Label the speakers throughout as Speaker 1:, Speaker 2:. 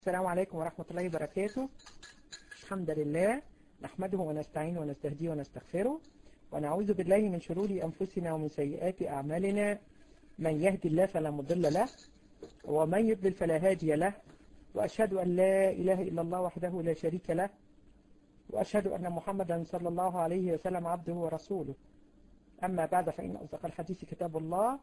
Speaker 1: السلام عليكم ورحمة الله وبركاته الحمد لله نحمده ونستعينه ونستهديه ونستغفره ونعوذ بالله من شرور أنفسنا ومن سيئات أعمالنا من يهدي الله فلا مضل له ومن يضلل فلا هادي له وأشهد أن لا إله إلا الله وحده لا شريك له وأشهد أن محمدا صلى الله عليه وسلم عبده ورسوله أما بعد فإن أصدق الحديث كتاب الله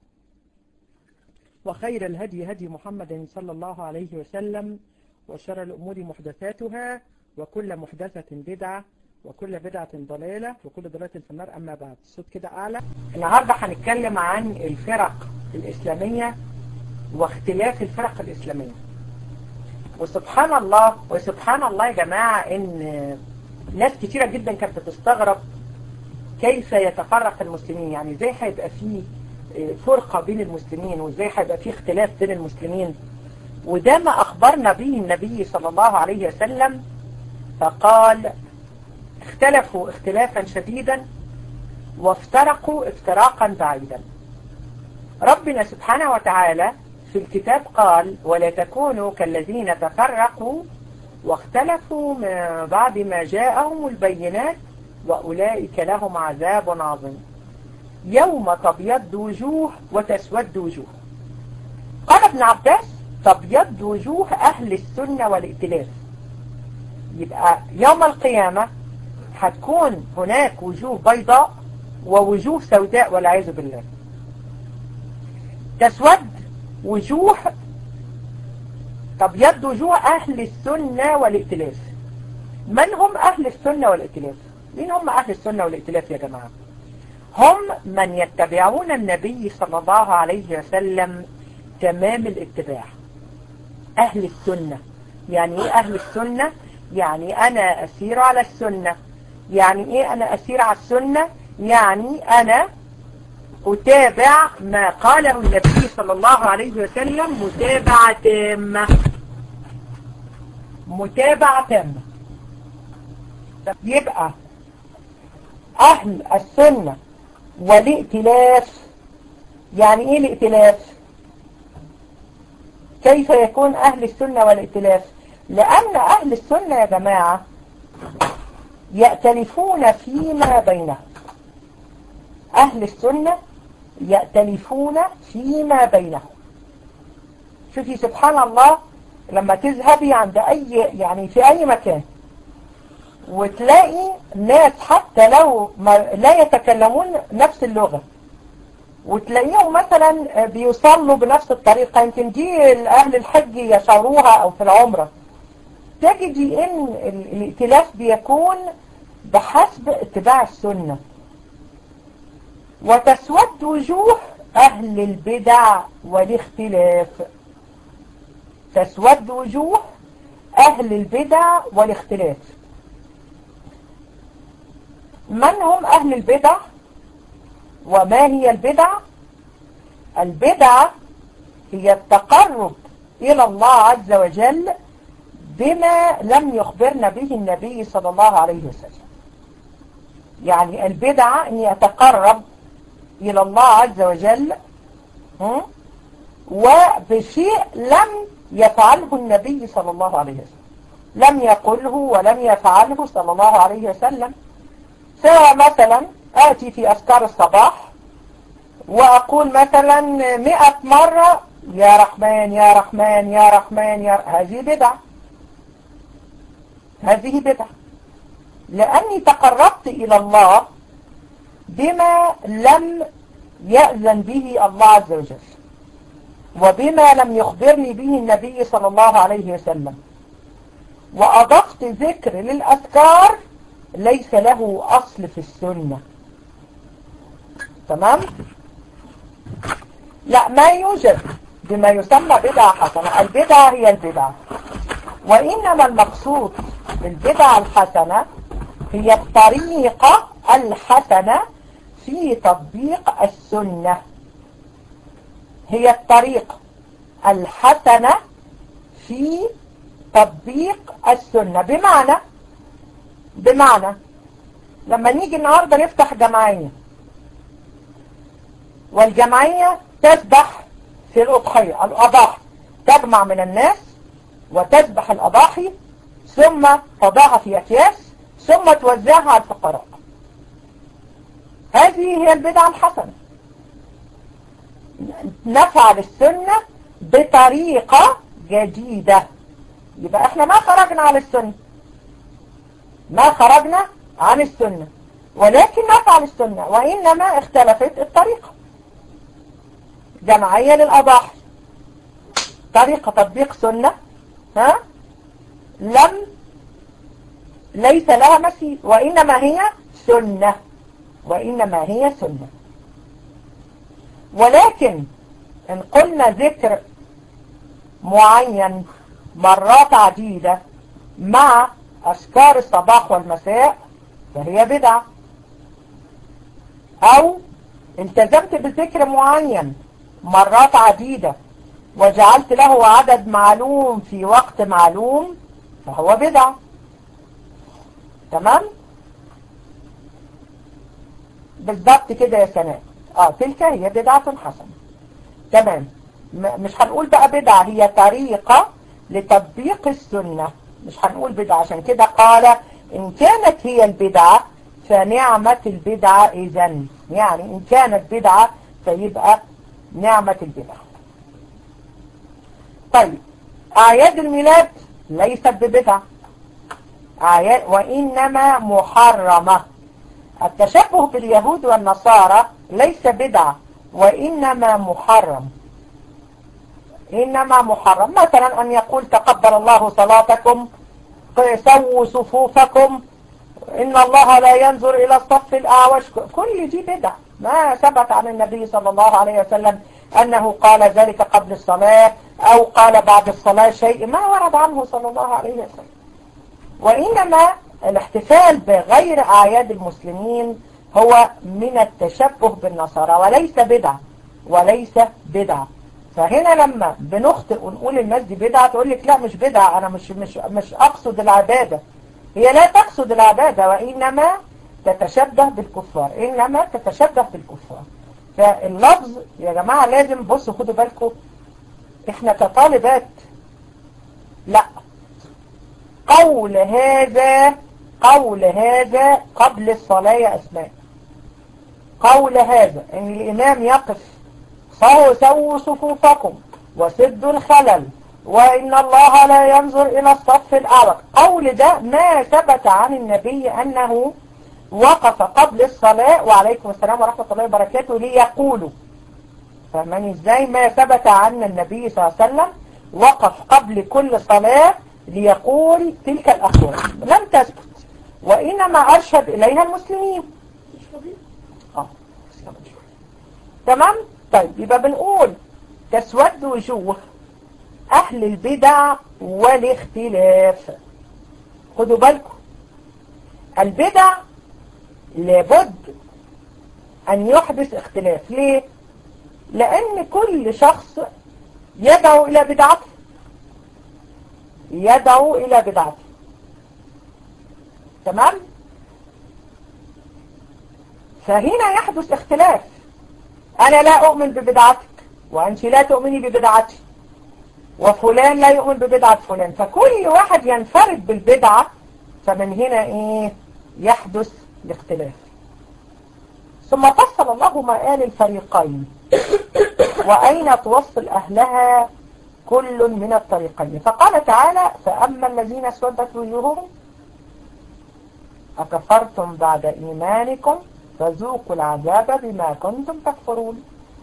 Speaker 1: وخير الهدي هدي محمد صلى الله عليه وسلم وشر الأمور محدثاتها وكل محدثة بدعة وكل بدعة ضلالة وكل ضلالة في النار أما بعد الصوت كده أعلى النهاردة هنتكلم عن الفرق الإسلامية واختلاف الفرق الإسلامية وسبحان الله وسبحان الله يا جماعة إن ناس كتيرة جدا كانت بتستغرب كيف يتفرق المسلمين يعني ازاي هيبقى فيه فرقة بين المسلمين وازاي هيبقى فيه اختلاف بين المسلمين وده ما أخبرنا به النبي صلى الله عليه وسلم فقال اختلفوا اختلافا شديدا وافترقوا افتراقا بعيدا ربنا سبحانه وتعالى في الكتاب قال ولا تكونوا كالذين تفرقوا واختلفوا من بعد ما جاءهم البينات وأولئك لهم عذاب عظيم يوم تبيض وجوه وتسود وجوه قال ابن عباس تبيض وجوه أهل السنة والائتلاف يبقى يوم القيامة هتكون هناك وجوه بيضاء ووجوه سوداء والعياذ بالله تسود وجوه تبيض وجوه أهل السنة والائتلاف من هم أهل السنة والائتلاف مين هم أهل السنة والائتلاف يا جماعة هم من يتبعون النبي صلى الله عليه وسلم تمام الاتباع أهل السنة يعني إيه أهل السنة يعني أنا أسير على السنة يعني إيه أنا أسير على السنة يعني أنا أتابع ما قاله النبي صلى الله عليه وسلم متابعة تامة متابعة تامة يبقى أهل السنة والائتلاف يعني إيه الائتلاف كيف يكون أهل السنة والائتلاف لأن أهل السنة يا جماعة يأتلفون فيما بينهم أهل السنة يأتلفون فيما بينهم شوفي سبحان الله لما تذهبي عند أي يعني في أي مكان وتلاقي ناس حتى لو ما لا يتكلمون نفس اللغة وتلاقيهم مثلا بيصلوا بنفس الطريقة يمكن دي أهل الحج يشعروها أو في العمرة تجدي ان الائتلاف بيكون بحسب اتباع السنة وتسود وجوه أهل البدع والاختلاف تسود وجوه أهل البدع والاختلاف من هم أهل البدع وما هي البدع البدع هي التقرب إلى الله عز وجل بما لم يخبرنا به النبي صلى الله عليه وسلم يعني البدعة أن يتقرب إلى الله عز وجل وبشيء لم يفعله النبي صلى الله عليه وسلم لم يقله ولم يفعله صلى الله عليه وسلم سواء مثلا آتي في أذكار الصباح وأقول مثلا مئة مرة يا رحمن يا رحمن يا رحمن يا هذه بدعة هذه بدعة لأني تقربت إلى الله بما لم يأذن به الله عز وجل وبما لم يخبرني به النبي صلى الله عليه وسلم وأضفت ذكر للأذكار ليس له أصل في السنة تمام لا ما يوجد بما يسمى بدعة حسنة البدعة هي البدعة وإنما المقصود بالبدعة الحسنة هي الطريقة الحسنة في تطبيق السنة هي الطريقة الحسنة في تطبيق السنة بمعنى بمعنى لما نيجي النهاردة نفتح جمعية والجمعية تسبح في الأضحية الأضاحي تجمع من الناس وتذبح الأضاحي ثم تضعها في أكياس ثم توزعها على الفقراء هذه هي البدعة الحسنة نفعل السنة بطريقة جديدة يبقى احنا ما خرجنا عن السنة ما خرجنا عن السنة ولكن نفعل السنة وإنما اختلفت الطريقة جمعية للأضاحي طريقة تطبيق سنة ها لم ليس لها مثيل وإنما هي سنة وإنما هي سنة ولكن إن قلنا ذكر معين مرات عديدة مع أذكار الصباح والمساء فهي بدعة أو التزمت بذكر معين مرات عديدة وجعلت له عدد معلوم في وقت معلوم فهو بدعة تمام بالضبط كده يا سناء اه تلك هي بدعة حسنة تمام مش هنقول بقى بدعة هي طريقة لتطبيق السنة مش هنقول بدعة عشان كده قال إن كانت هي البدعة فنعمة البدعة إذن يعني إن كانت بدعة فيبقى نعمة البدعة طيب أعياد الميلاد ليست ببدعة أعياد وإنما محرمة التشبه باليهود والنصارى ليس بدعة وإنما محرم إنما محرم مثلا أن يقول تقبل الله صلاتكم سووا صفوفكم إن الله لا ينظر إلى الصف الأعوج كل دي بدع ما ثبت عن النبي صلى الله عليه وسلم أنه قال ذلك قبل الصلاة أو قال بعد الصلاة شيء ما ورد عنه صلى الله عليه وسلم وإنما الاحتفال بغير أعياد المسلمين هو من التشبه بالنصارى وليس بدعة وليس بدعة فهنا لما بنخطئ ونقول الناس دي بدعة تقول لك لا مش بدعة أنا مش, مش, مش أقصد العبادة هي لا تقصد العبادة وإنما تتشبه بالكفار إنما تتشبه بالكفار فاللفظ يا جماعة لازم بصوا خدوا بالكم احنا كطالبات لا قول هذا قول هذا قبل الصلاة يا أسماء قول هذا ان الإمام يقف فهو سووا صفوفكم وسدوا الخلل وإن الله لا ينظر إلى الصف الأعرق قول ده ما ثبت عن النبي أنه وقف قبل الصلاة وعليكم السلام ورحمة الله وبركاته ليقولوا فمن ازاي ما ثبت عن النبي صلى الله عليه وسلم وقف قبل كل صلاة ليقول تلك الأقوال لم تثبت وإنما أرشد إليها المسلمين آه. تمام طيب يبقى بنقول تسود وجوه أهل البدع والاختلاف خدوا بالكم البدع لابد أن يحدث اختلاف ليه؟ لأن كل شخص يدعو إلى بدعته يدعو إلى بدعته تمام؟ فهنا يحدث اختلاف أنا لا أؤمن ببدعتك وأنت لا تؤمني ببدعتي وفلان لا يؤمن ببدعة فلان فكل واحد ينفرد بالبدعة فمن هنا إيه يحدث الاختلاف ثم فصل الله مآل الفريقين وأين توصل أهلها كل من الطريقين فقال تعالى فأما الذين اسودت وجوههم أكفرتم بعد إيمانكم فذوقوا العذاب بما كنتم تكفرون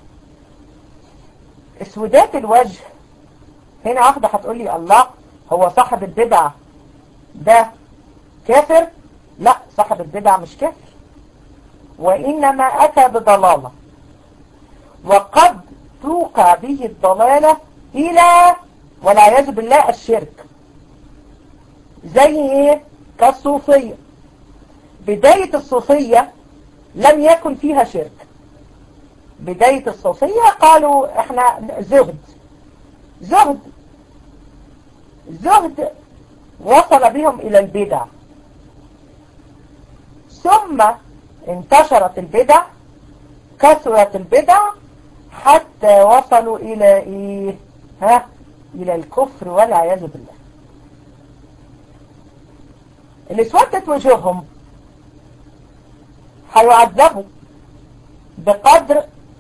Speaker 1: اسودات الوجه هنا واحدة هتقول لي الله هو صاحب البدعة ده كافر لا صاحب البدعة مش كافر وإنما أتى بضلالة وقد توقع به الضلالة إلى والعياذ بالله الشرك زي ايه كالصوفية بداية الصوفية لم يكن فيها شرك بداية الصوفية قالوا احنا زهد زهد زهد وصل بهم إلى البدع ثم انتشرت البدع كثرت البدع حتى وصلوا إلى إيه ها إلى الكفر والعياذ بالله اللي اسودت وجوههم هيعذبوا بقدر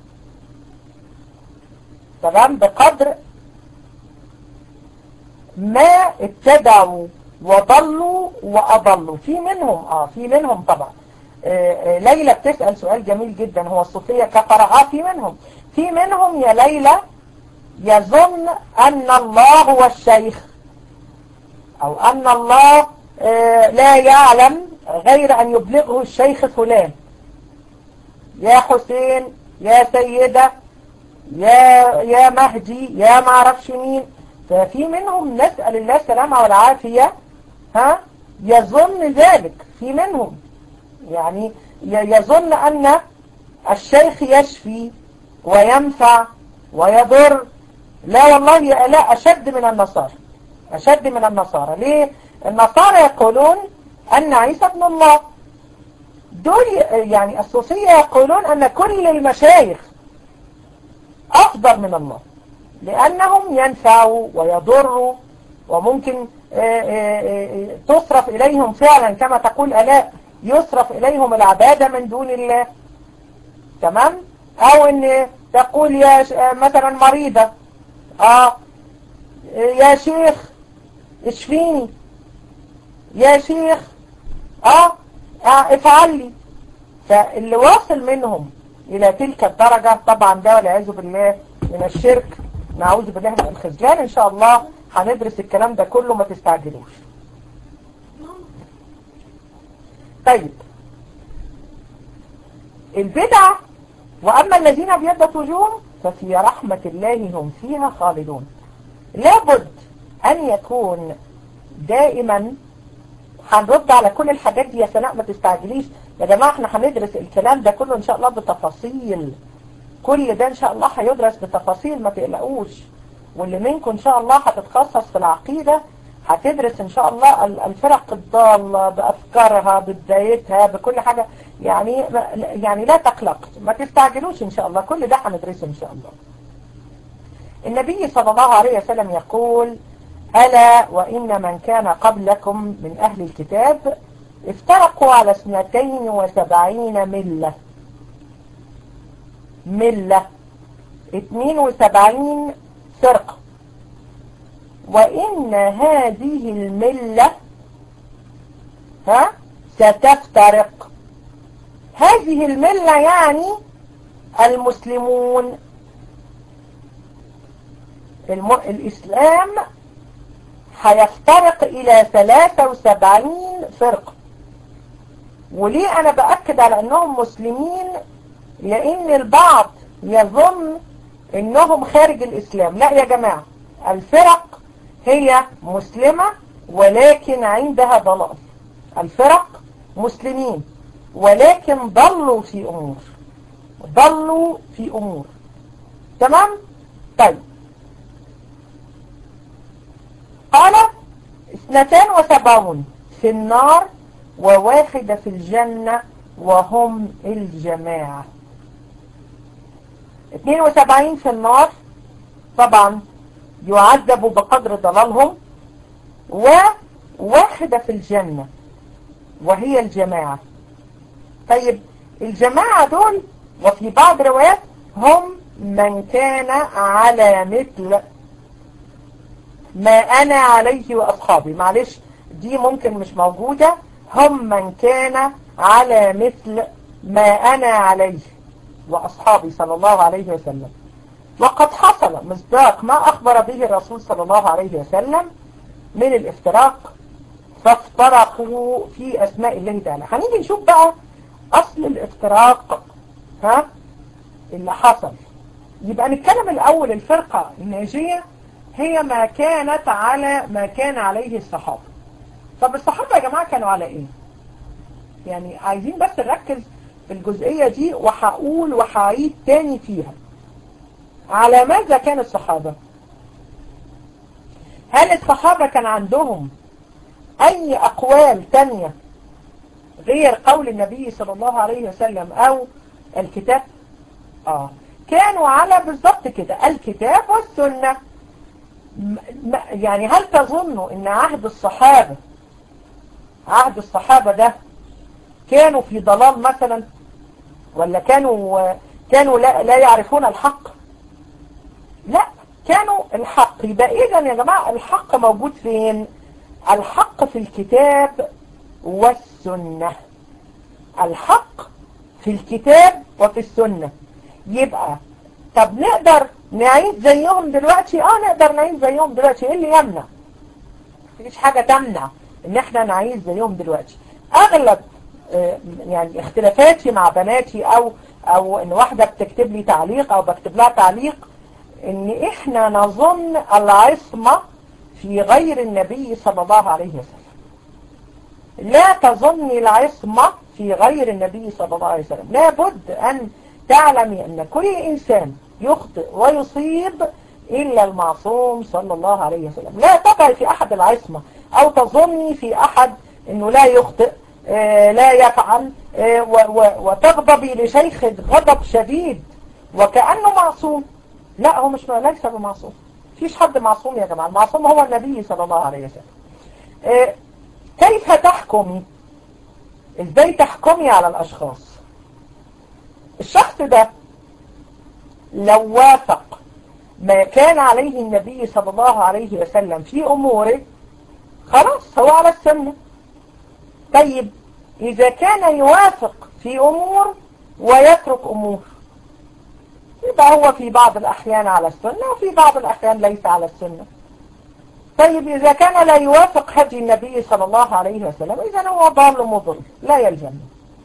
Speaker 1: تمام بقدر ما ابتدعوا وضلوا وأضلوا في منهم اه في منهم طبعا آه آه ليلى بتسأل سؤال جميل جدا هو الصوفية كفر اه في منهم في منهم يا ليلى يظن أن الله هو الشيخ أو أن الله آه لا يعلم غير أن يبلغه الشيخ فلان يا حسين يا سيدة يا يا مهدي يا معرفش مين ففي منهم نسأل الله السلامة والعافية ها يظن ذلك في منهم يعني يظن أن الشيخ يشفي وينفع ويضر لا والله لا أشد من النصارى أشد من النصارى ليه النصارى يقولون أن عيسى ابن الله دول يعني الصوفية يقولون أن كل المشايخ أفضل من الله لأنهم ينفعوا ويضروا وممكن تصرف إليهم فعلا كما تقول ألاء يصرف إليهم العبادة من دون الله تمام أو أن تقول يا مثلا مريضة آه يا شيخ اشفيني يا شيخ آه, آه افعل لي فاللي واصل منهم إلى تلك الدرجة طبعا ده والعياذ بالله من الشرك نعوذ بالله من الخذلان إن شاء الله هندرس الكلام ده كله ما تستعجلوش طيب البدع وأما الذين ابيضت وجوههم ففي رحمة الله هم فيها خالدون لابد أن يكون دائما هنرد على كل الحاجات دي يا سناء ما تستعجليش يا جماعة احنا هندرس الكلام ده كله ان شاء الله بتفاصيل كل ده ان شاء الله هيدرس بتفاصيل ما تقلقوش واللي منكم ان شاء الله هتتخصص في العقيدة هتدرس ان شاء الله الفرق الضالة بافكارها ببدايتها بكل حاجة يعني يعني لا تقلق ما تستعجلوش ان شاء الله كل ده هندرسه ان شاء الله النبي صلى الله عليه وسلم يقول ألا وإن من كان قبلكم من أهل الكتاب افترقوا على اثنتين وسبعين ملة ملة اتنين وسبعين فرقة وإن هذه الملة ها ستفترق هذه الملة يعني المسلمون الم... الإسلام هيفترق إلى 73 فرقة وليه أنا بأكد على أنهم مسلمين لأن البعض يظن أنهم خارج الإسلام لا يا جماعة الفرق هي مسلمة ولكن عندها ضلال الفرق مسلمين ولكن ضلوا في أمور ضلوا في أمور تمام؟ طيب قال اثنتان وسبعون في النار وواحدة في الجنة وهم الجماعة 72 في النار طبعا يعذبوا بقدر ضلالهم وواحدة في الجنة وهي الجماعة طيب الجماعة دول وفي بعض روايات هم من كان على مثل ما أنا عليه وأصحابي معلش دي ممكن مش موجودة هم من كان على مثل ما أنا عليه وأصحابي صلى الله عليه وسلم وقد حصل مصداق ما أخبر به الرسول صلى الله عليه وسلم من الافتراق فافترقوا في أسماء الله تعالى هنيجي نشوف بقى أصل الافتراق ها اللي حصل يبقى نتكلم الأول الفرقة الناجية هي ما كانت على ما كان عليه الصحابة طب الصحابة يا جماعة كانوا على ايه يعني عايزين بس نركز في الجزئية دي وهقول وهعيد تاني فيها على ماذا كان الصحابة هل الصحابة كان عندهم اي اقوال تانية غير قول النبي صلى الله عليه وسلم او الكتاب اه كانوا على بالضبط كده الكتاب والسنة يعني هل تظنوا ان عهد الصحابة عهد الصحابة ده كانوا في ضلال مثلا ولا كانوا كانوا لا, لا يعرفون الحق لا كانوا الحق يبقى اذا يا جماعة الحق موجود فين الحق في الكتاب والسنة الحق في الكتاب وفي السنة يبقى طب نقدر نعيد زيهم دلوقتي اه نقدر نعيد زيهم دلوقتي ايه اللي يمنع مفيش حاجة تمنع ان احنا نعيد زيهم دلوقتي اغلب اه يعني اختلافاتي مع بناتي او او ان واحدة بتكتب لي تعليق او بكتب لها تعليق ان احنا نظن العصمة في غير النبي صلى الله عليه وسلم لا تظن العصمة في غير النبي صلى الله عليه وسلم لابد ان تعلمي ان كل انسان يخطئ ويصيب إلا المعصوم صلى الله عليه وسلم لا تقعي في أحد العصمة أو تظني في أحد أنه لا يخطئ آه لا يفعل آه وتغضبي لشيخ غضب شديد وكأنه معصوم لا هو مش ليس بمعصوم فيش حد معصوم يا جماعة المعصوم هو النبي صلى الله عليه وسلم آه كيف تحكمي ازاي تحكمي على الأشخاص الشخص ده لو وافق ما كان عليه النبي صلى الله عليه وسلم في أموره خلاص هو على السنة طيب إذا كان يوافق في أمور ويترك أمور يبقى هو في بعض الأحيان على السنة وفي بعض الأحيان ليس على السنة طيب إذا كان لا يوافق هدي النبي صلى الله عليه وسلم إذا هو ضال مضل لا يلزمه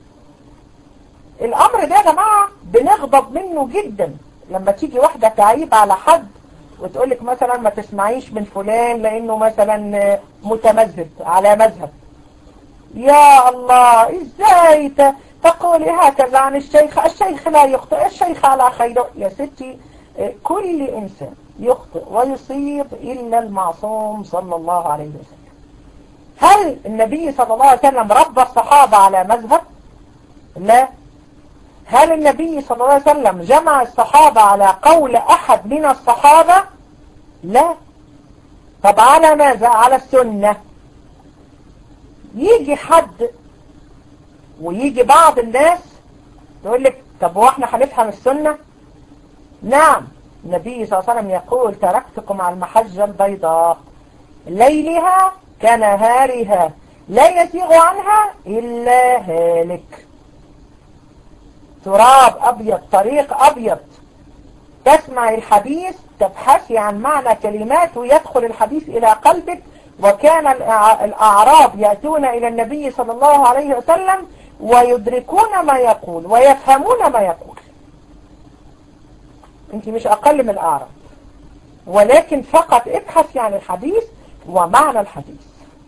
Speaker 1: الأمر ده يا جماعة بنغضب منه جدا لما تيجي واحدة تعيب على حد وتقولك مثلا ما تسمعيش من فلان لأنه مثلا متمذهب على مذهب يا الله ازاي تقولي هكذا عن الشيخ الشيخ لا يخطئ الشيخ على خير يا ستي كل إنسان يخطئ ويصيب إلا المعصوم صلى الله عليه وسلم هل النبي صلى الله عليه وسلم ربى الصحابة على مذهب لا هل النبي صلى الله عليه وسلم جمع الصحابة على قول أحد من الصحابة لا طب على ماذا على السنة يجي حد ويجي بعض الناس يقول لك طب هو احنا هنفهم السنة نعم النبي صلى الله عليه وسلم يقول تركتكم على المحجة البيضاء ليلها كنهارها لا يزيغ عنها إلا هالك تراب أبيض طريق أبيض تسمع الحديث تبحثي عن معنى كلمات ويدخل الحديث إلى قلبك وكان الأعراب يأتون إلى النبي صلى الله عليه وسلم ويدركون ما يقول ويفهمون ما يقول انت مش أقل من الأعراب ولكن فقط ابحثي عن الحديث ومعنى الحديث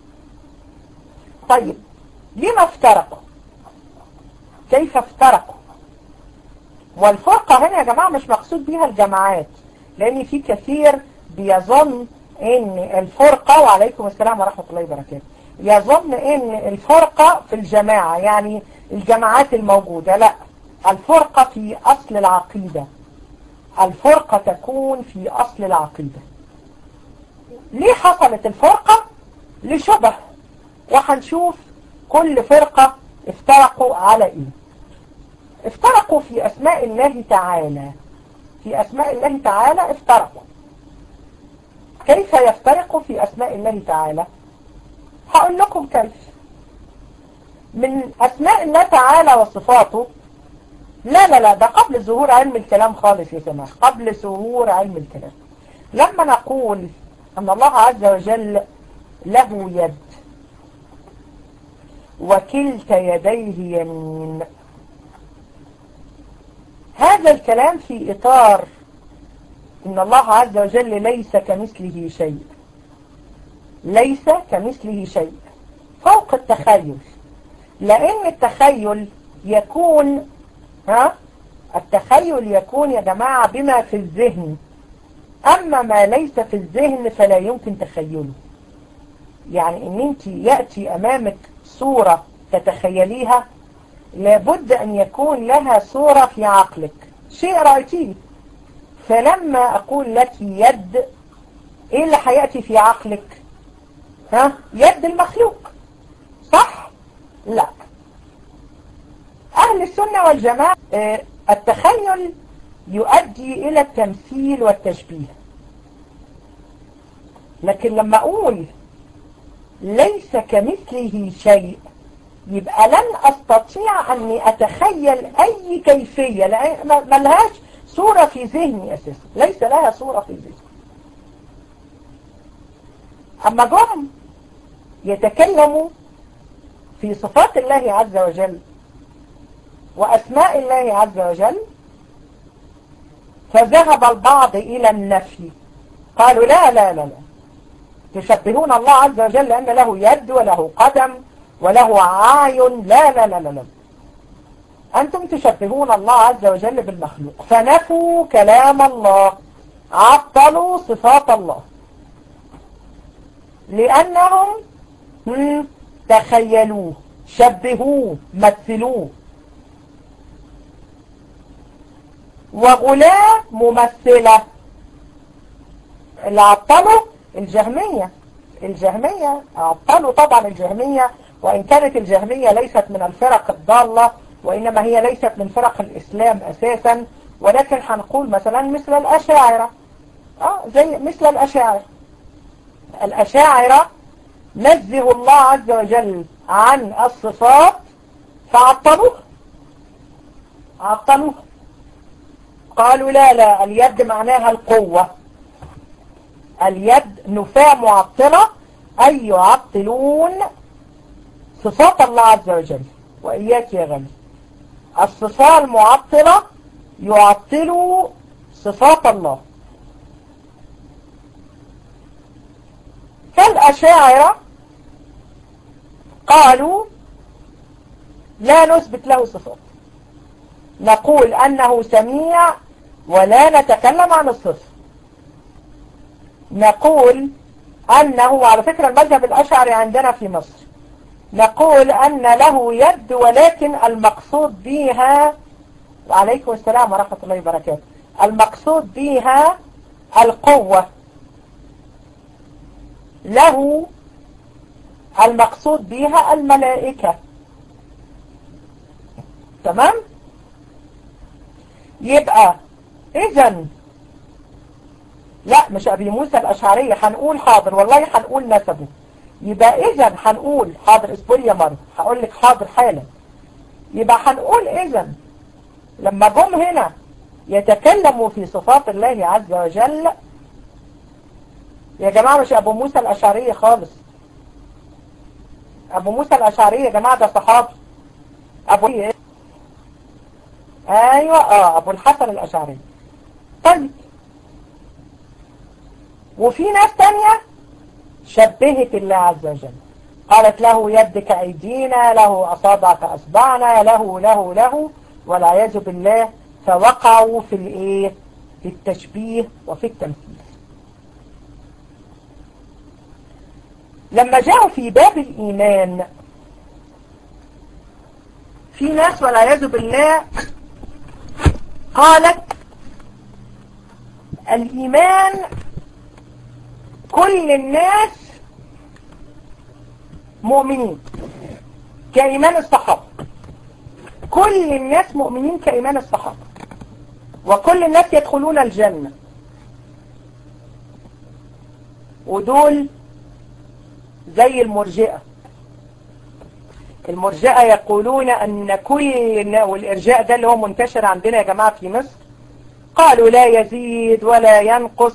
Speaker 1: طيب لما افترقوا كيف افترقوا والفرقة هنا يا جماعة مش مقصود بيها الجماعات لأن في كثير بيظن ان الفرقة وعليكم السلام ورحمة الله وبركاته يظن ان الفرقة في الجماعة يعني الجماعات الموجودة لا الفرقة في أصل العقيدة الفرقة تكون في أصل العقيدة ليه حصلت الفرقة لشبه وهنشوف كل فرقة افترقوا على ايه افترقوا في أسماء الله تعالى في أسماء الله تعالى افترقوا كيف يفترقوا في أسماء الله تعالى هقول لكم كيف من أسماء الله تعالى وصفاته لا لا لا ده قبل ظهور علم الكلام خالص يا سماح قبل ظهور علم الكلام لما نقول أن الله عز وجل له يد وكلتا يديه يمين هذا الكلام في إطار إن الله عز وجل ليس كمثله شيء ليس كمثله شيء فوق التخيل لأن التخيل يكون ها التخيل يكون يا جماعة بما في الذهن أما ما ليس في الذهن فلا يمكن تخيله يعني ان انت يأتي امامك صورة تتخيليها لابد ان يكون لها صورة في عقلك شيء رأيتيه فلما اقول لك يد ايه اللي هيأتي في عقلك ها يد المخلوق صح لا أهل السنة والجماعة التخيل يؤدي إلى التمثيل والتشبيه لكن لما أقول ليس كمثله شيء يبقى لن أستطيع أني أتخيل أي كيفية لأن ملهاش صورة في ذهني أساسا ليس لها صورة في ذهني أما جم يتكلموا في صفات الله عز وجل وأسماء الله عز وجل فذهب البعض إلى النفي قالوا لا لا لا لا تشبهون الله عز وجل لأن له يد وله قدم وله عاين لا لا لا لا, لا. أنتم تشبهون الله عز وجل بالمخلوق فنفوا كلام الله عطلوا صفات الله لأنهم تخيلوه شبهوه مثلوه وغلاة ممثلة اللي عطلوا الجهمية الجهمية عطلوا طبعا الجهمية وإن كانت الجهمية ليست من الفرق الضالة وإنما هي ليست من فرق الإسلام أساسا ولكن هنقول مثلا مثل الأشاعرة آه زي مثل الأشاعرة الأشاعرة نزه الله عز وجل عن الصفات فعطلوه عطلوه قالوا لا لا اليد معناها القوة اليد نفاة معطلة أي يعطلون صفات الله عز وجل وإياك يا غني الصفات المعطلة يعطلوا صفات الله فالأشاعرة قالوا لا نثبت له صفات نقول أنه سميع ولا نتكلم عن الصفة نقول أنه على فكرة المذهب الأشعري عندنا في مصر نقول أن له يد ولكن المقصود بها وعليكم السلام ورحمة الله وبركاته المقصود بها القوة له المقصود بها الملائكة تمام يبقى اذا لا مش ابي موسى الاشعرية هنقول حاضر والله هنقول نسبه يبقى اذا هنقول حاضر اصبري يا مرة هقول لك حاضر حالا يبقى هنقول اذا لما جم هنا يتكلموا في صفات الله عز وجل يا جماعة مش ابو موسى الاشعرية خالص ابو موسى الاشعرية يا جماعة ده صحابي ابو ايه ايوه اه ابو الحسن الاشعري طيب وفي ناس تانية شبهت الله عز وجل قالت له يد كأيدينا له أصابع كأصبعنا له له له والعياذ بالله فوقعوا في الايه في التشبيه وفي التمثيل لما جاءوا في باب الإيمان في ناس والعياذ بالله قالت الإيمان كل الناس مؤمنين كإيمان الصحابة كل الناس مؤمنين كإيمان الصحابة وكل الناس يدخلون الجنة ودول زي المرجئة المرجئة يقولون أن كل والإرجاء ده اللي هو منتشر عندنا يا جماعة في مصر قالوا لا يزيد ولا ينقص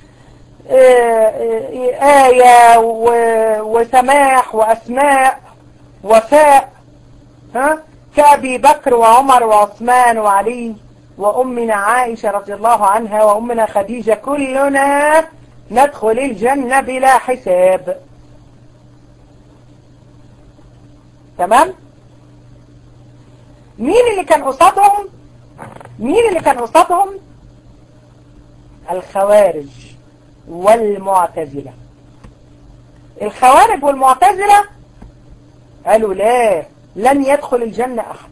Speaker 1: آية وسماح وأسماء وفاء ها كأبي بكر وعمر وعثمان وعلي وأمنا عائشة رضي الله عنها وأمنا خديجة كلنا ندخل الجنة بلا حساب تمام مين اللي كان قصادهم مين اللي كان قصادهم الخوارج والمعتزلة الخوارج والمعتزلة قالوا لا لن يدخل الجنة أحد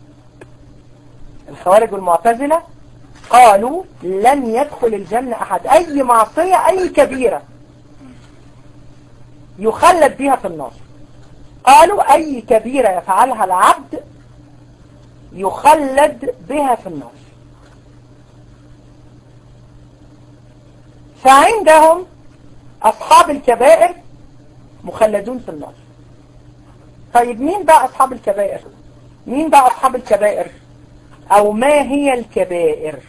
Speaker 1: الخوارج والمعتزلة قالوا لن يدخل الجنة أحد أي معصية أي كبيرة يخلد بها في النار قالوا أي كبيرة يفعلها العبد يخلد بها في النار فعندهم أصحاب الكبائر مخلدون في النار طيب مين بقى أصحاب الكبائر مين بقى أصحاب الكبائر أو ما هي الكبائر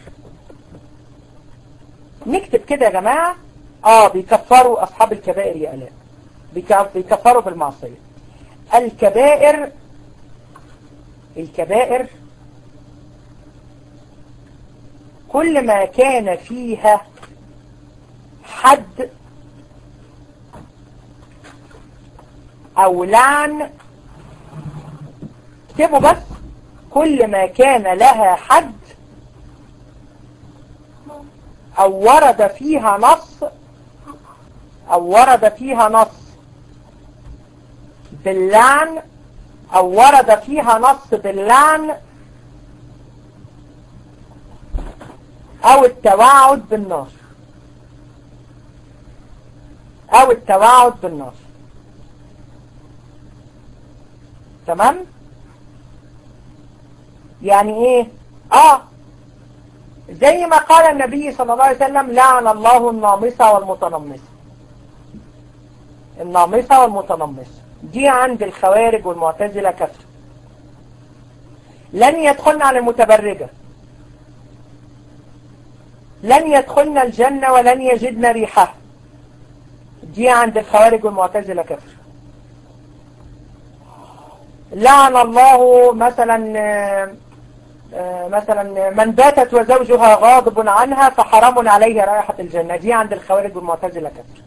Speaker 1: نكتب كده يا جماعة آه بيكفروا أصحاب الكبائر يا ألاء بيكفروا بالمعصية الكبائر الكبائر كل ما كان فيها حد او لعن اكتبوا بس كل ما كان لها حد او ورد فيها نص او ورد فيها نص باللعن او ورد فيها نص باللعن او التوعد بالنار او التوعد بالنار تمام يعني ايه اه زي ما قال النبي صلى الله عليه وسلم لعن الله النامصة والمتنمصة النامصة والمتنمصة دي عند الخوارج والمعتزلة كفر لن يدخلن على المتبرجة لن يدخلن الجنة ولن يجدن ريحها دي عند الخوارج والمعتزلة كفر لعن الله مثلا مثلا من باتت وزوجها غاضب عنها فحرام عليه رائحة الجنة دي عند الخوارج والمعتزلة كفر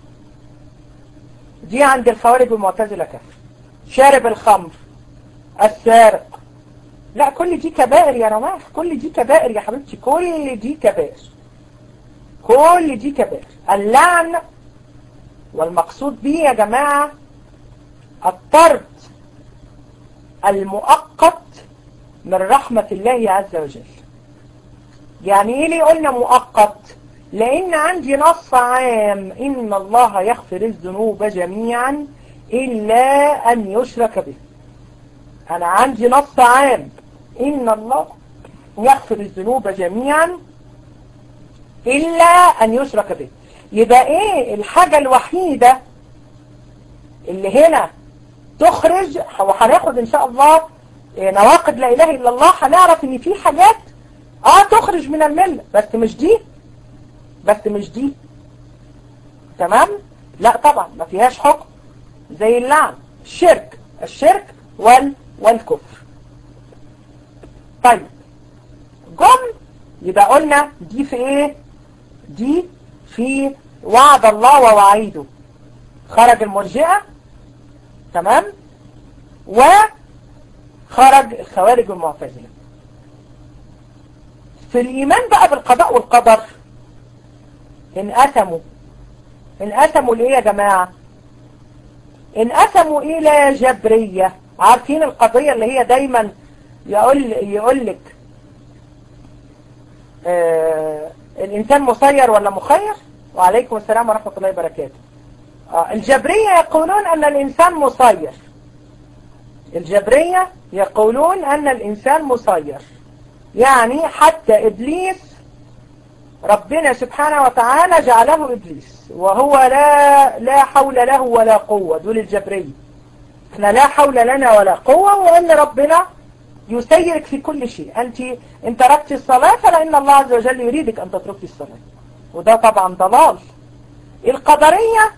Speaker 1: دي عند الخوارج والمعتزلة كفر شارب الخمر السارق لا كل دي كبائر يا رماح كل دي كبائر يا حبيبتي كل دي كبائر كل دي كبائر اللعن والمقصود به يا جماعة الطرد المؤقت من رحمة الله عز وجل يعني ايه ليه قلنا مؤقت لان عندي نص عام ان الله يغفر الذنوب جميعا الا ان يشرك به انا عندي نص عام ان الله يغفر الذنوب جميعا الا ان يشرك به يبقى ايه الحاجة الوحيدة اللي هنا تخرج وهناخد ان شاء الله نواقض لا اله الا الله هنعرف ان في حاجات اه تخرج من الملة بس مش دي بس مش دي تمام لا طبعا ما فيهاش حكم زي اللعن الشرك الشرك وال والكفر طيب جم يبقى قلنا دي في ايه دي في وعد الله ووعيده خرج المرجئة تمام وخرج الخوارج والمعتزلة في الإيمان بقى بالقضاء والقدر انقسموا انقسموا لإيه يا جماعة انقسموا إلى جبرية عارفين القضية اللي هي دايما يقول يقول لك آه الإنسان مسير ولا مخير وعليكم السلام ورحمة الله وبركاته آه الجبرية يقولون أن الإنسان مسير الجبرية يقولون أن الإنسان مسير يعني حتى إبليس ربنا سبحانه وتعالى جعله إبليس وهو لا لا حول له ولا قوة دول الجبرية احنا لا حول لنا ولا قوة وأن ربنا يسيرك في كل شيء أنت إن تركت الصلاة فلأن الله عز وجل يريدك أن تتركي الصلاة وده طبعا ضلال القدرية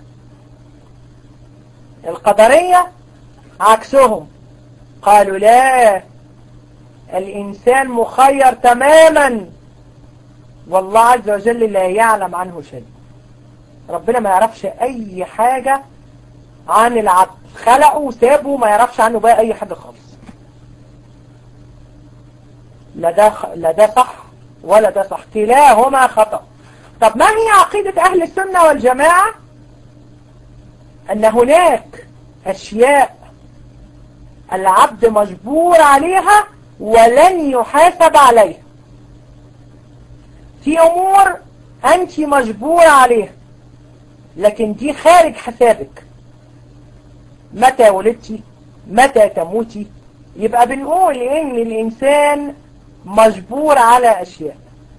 Speaker 1: القدرية عكسهم قالوا لا الإنسان مخير تماما والله عز وجل لا يعلم عنه شيء ربنا ما يعرفش أي حاجة عن العبد خلقه وسابه ما يعرفش عنه بقى أي حاجة خالص لا ده لا ده صح ولا ده صح كلاهما خطأ طب ما هي عقيدة أهل السنة والجماعة أن هناك أشياء العبد مجبور عليها ولن يحاسب عليها في أمور أنت مجبور عليها لكن دي خارج حسابك متى ولدتي متى تموتي يبقى بنقول ان الانسان مجبور على اشياء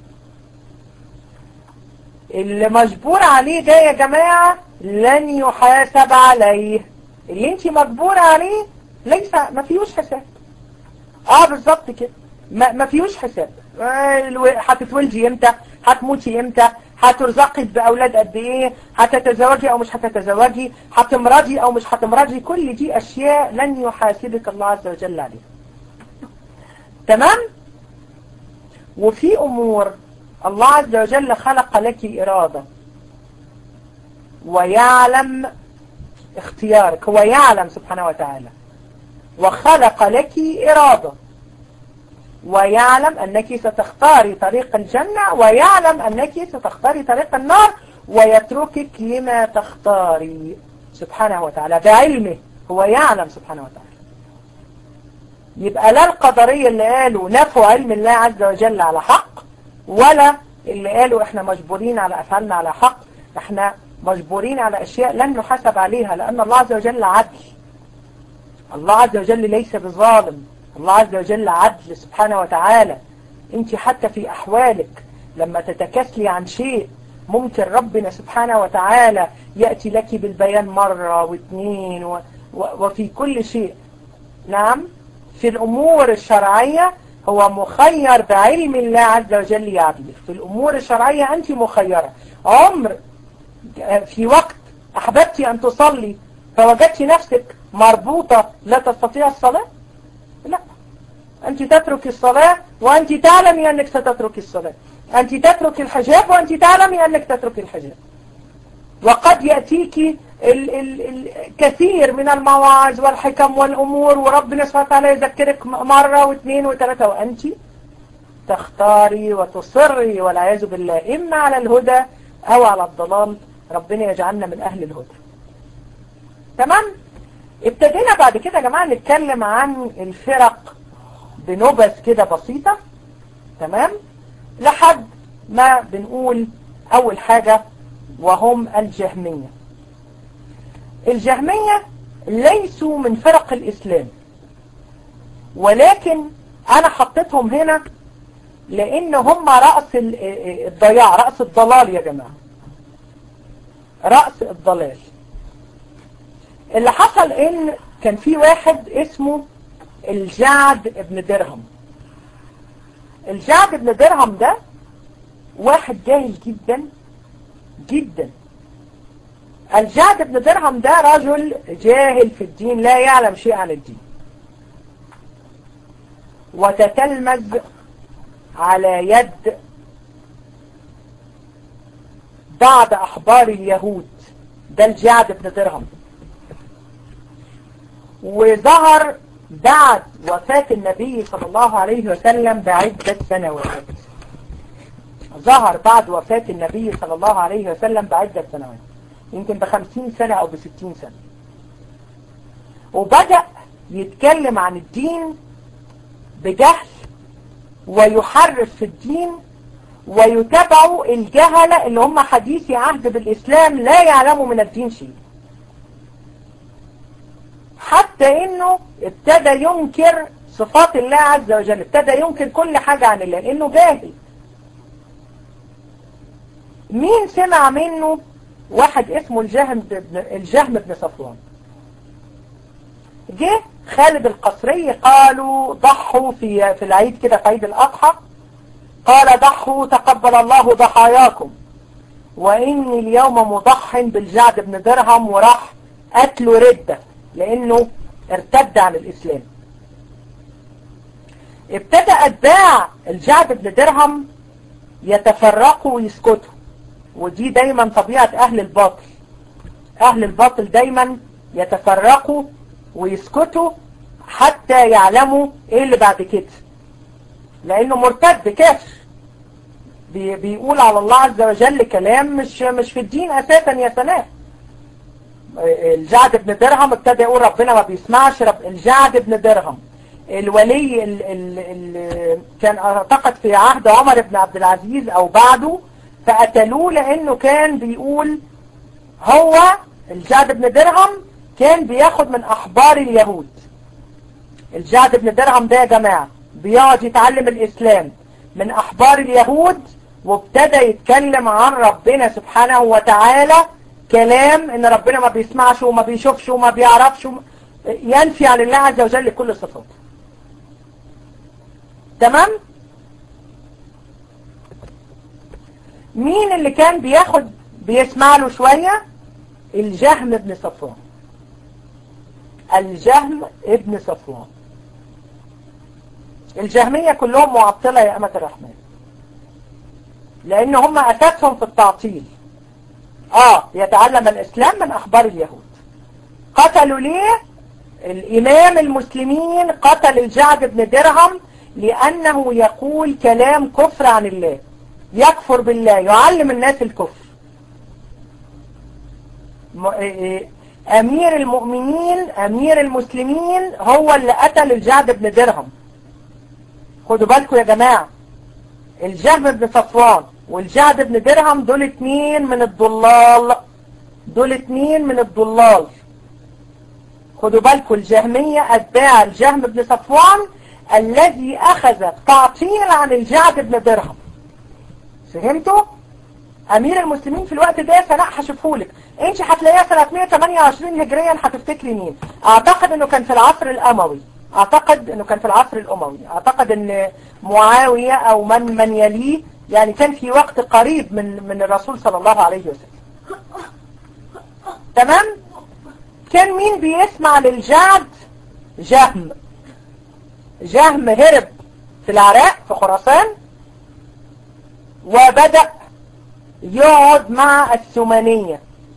Speaker 1: اللي مجبور عليه ده يا جماعة لن يحاسب عليه اللي انت مجبور عليه ليس ما فيهوش حساب اه بالظبط كده ما, ما فيهوش حساب هتتولدي امتى هتموتي امتى هترزقي باولاد قد ايه هتتزوجي او مش هتتزوجي هتمرضي او مش هتمرضي كل دي اشياء لن يحاسبك الله عز وجل عليها تمام وفي امور الله عز وجل خلق لك ارادة ويعلم اختيارك هو يعلم سبحانه وتعالى وخلق لك ارادة ويعلم أنك ستختاري طريق الجنة ويعلم أنك ستختاري طريق النار ويتركك لما تختاري سبحانه وتعالى بعلمه هو يعلم سبحانه وتعالى يبقى لا القدرية اللي قالوا نفوا علم الله عز وجل على حق ولا اللي قالوا احنا مجبورين على أفعالنا على حق احنا مجبورين على أشياء لن نحاسب عليها لأن الله عز وجل عدل الله عز وجل ليس بظالم الله عز وجل عدل سبحانه وتعالى انت حتى في احوالك لما تتكاسلي عن شيء ممكن ربنا سبحانه وتعالى يأتي لك بالبيان مرة واثنين و... و... وفي كل شيء نعم في الامور الشرعية هو مخير بعلم الله عز وجل يعدل في الامور الشرعية انت مخيرة عمر في وقت احببتي ان تصلي فوجدت نفسك مربوطة لا تستطيع الصلاة لا أنت تترك الصلاة وأنت تعلمي أنك ستترك الصلاة أنت تترك الحجاب وأنت تعلمي أنك تترك الحجاب وقد يأتيك ال ال الكثير من المواعظ والحكم والأمور وربنا سبحانه وتعالى يذكرك مرة واثنين وثلاثة وأنت تختاري وتصري والعياذ بالله إما على الهدى أو على الضلال ربنا يجعلنا من أهل الهدى تمام؟ ابتدينا بعد كده يا جماعة نتكلم عن الفرق بنبذ كده بسيطة تمام لحد ما بنقول اول حاجة وهم الجهمية الجهمية ليسوا من فرق الاسلام ولكن انا حطيتهم هنا لان هم رأس الضياع رأس الضلال يا جماعة رأس الضلال اللي حصل ان كان في واحد اسمه الجعد ابن درهم الجعد ابن درهم ده واحد جاهل جدا جدا الجعد ابن درهم ده رجل جاهل في الدين لا يعلم شيء عن الدين وتتلمذ على يد بعض أحبار اليهود ده الجعد ابن درهم وظهر بعد وفاة النبي صلى الله عليه وسلم بعدة سنوات ظهر بعد وفاة النبي صلى الله عليه وسلم بعدة سنوات يمكن بخمسين سنة أو بستين سنة وبدأ يتكلم عن الدين بجهل ويحرف في الدين ويتبعوا الجهلة اللي هم حديثي عهد بالإسلام لا يعلموا من الدين شيء حتى انه ابتدى ينكر صفات الله عز وجل ابتدى ينكر كل حاجة عن الله لانه جاهل مين سمع منه واحد اسمه الجهم بن الجهم بن صفوان جه خالد القصري قالوا ضحوا في في العيد كده في عيد الاضحى قال ضحوا تقبل الله ضحاياكم واني اليوم مضح بالجعد بن درهم وراح قتلوا رده لانه ارتد عن الاسلام ابتدى اتباع الجعد بن درهم يتفرقوا ويسكتوا ودي دايما طبيعة اهل الباطل اهل الباطل دايما يتفرقوا ويسكتوا حتى يعلموا ايه اللي بعد كده لانه مرتد كافر بي بيقول على الله عز وجل كلام مش مش في الدين اساسا يا سلام الجعد بن درهم ابتدى يقول ربنا ما بيسمعش رب الجعد بن درهم الولي اللي كان اعتقد في عهد عمر بن عبد العزيز او بعده فقتلوه لانه كان بيقول هو الجعد بن درهم كان بياخد من أحبار اليهود الجعد بن درهم ده يا جماعة بيقعد يتعلم الإسلام من أحبار اليهود وابتدى يتكلم عن ربنا سبحانه وتعالى كلام ان ربنا ما بيسمعش وما بيشوفش وما بيعرفش وما ينفي عن الله عز وجل كل صفاته تمام مين اللي كان بياخد بيسمع له شوية الجهم بن صفوان الجهم ابن صفوان الجهمية كلهم معطلة يا أمة الرحمن لأن هم أساسهم في التعطيل آه يتعلم الإسلام من أخبار اليهود قتلوا ليه الإمام المسلمين قتل الجعد بن درهم لأنه يقول كلام كفر عن الله يكفر بالله يعلم الناس الكفر أمير المؤمنين أمير المسلمين هو اللي قتل الجعد بن درهم خدوا بالكم يا جماعة الجهم بن صفوان والجعد بن درهم دول اتنين من الضلال دول اتنين من الضلال خدوا بالكم الجهمية أتباع الجهم بن صفوان الذي أخذ تعطيل عن الجعد بن درهم فهمتوا؟ أمير المسلمين في الوقت ده سناء هشوفهولك انت هتلاقيها سنة 128 هجريا هتفتكري مين اعتقد انه كان في العصر الاموي اعتقد انه كان في العصر الاموي اعتقد ان معاوية او من من يليه يعني كان في وقت قريب من من الرسول صلى الله عليه وسلم تمام كان مين بيسمع للجعد جهم جهم هرب في العراق في خراسان وبدأ يقعد مع الثمانية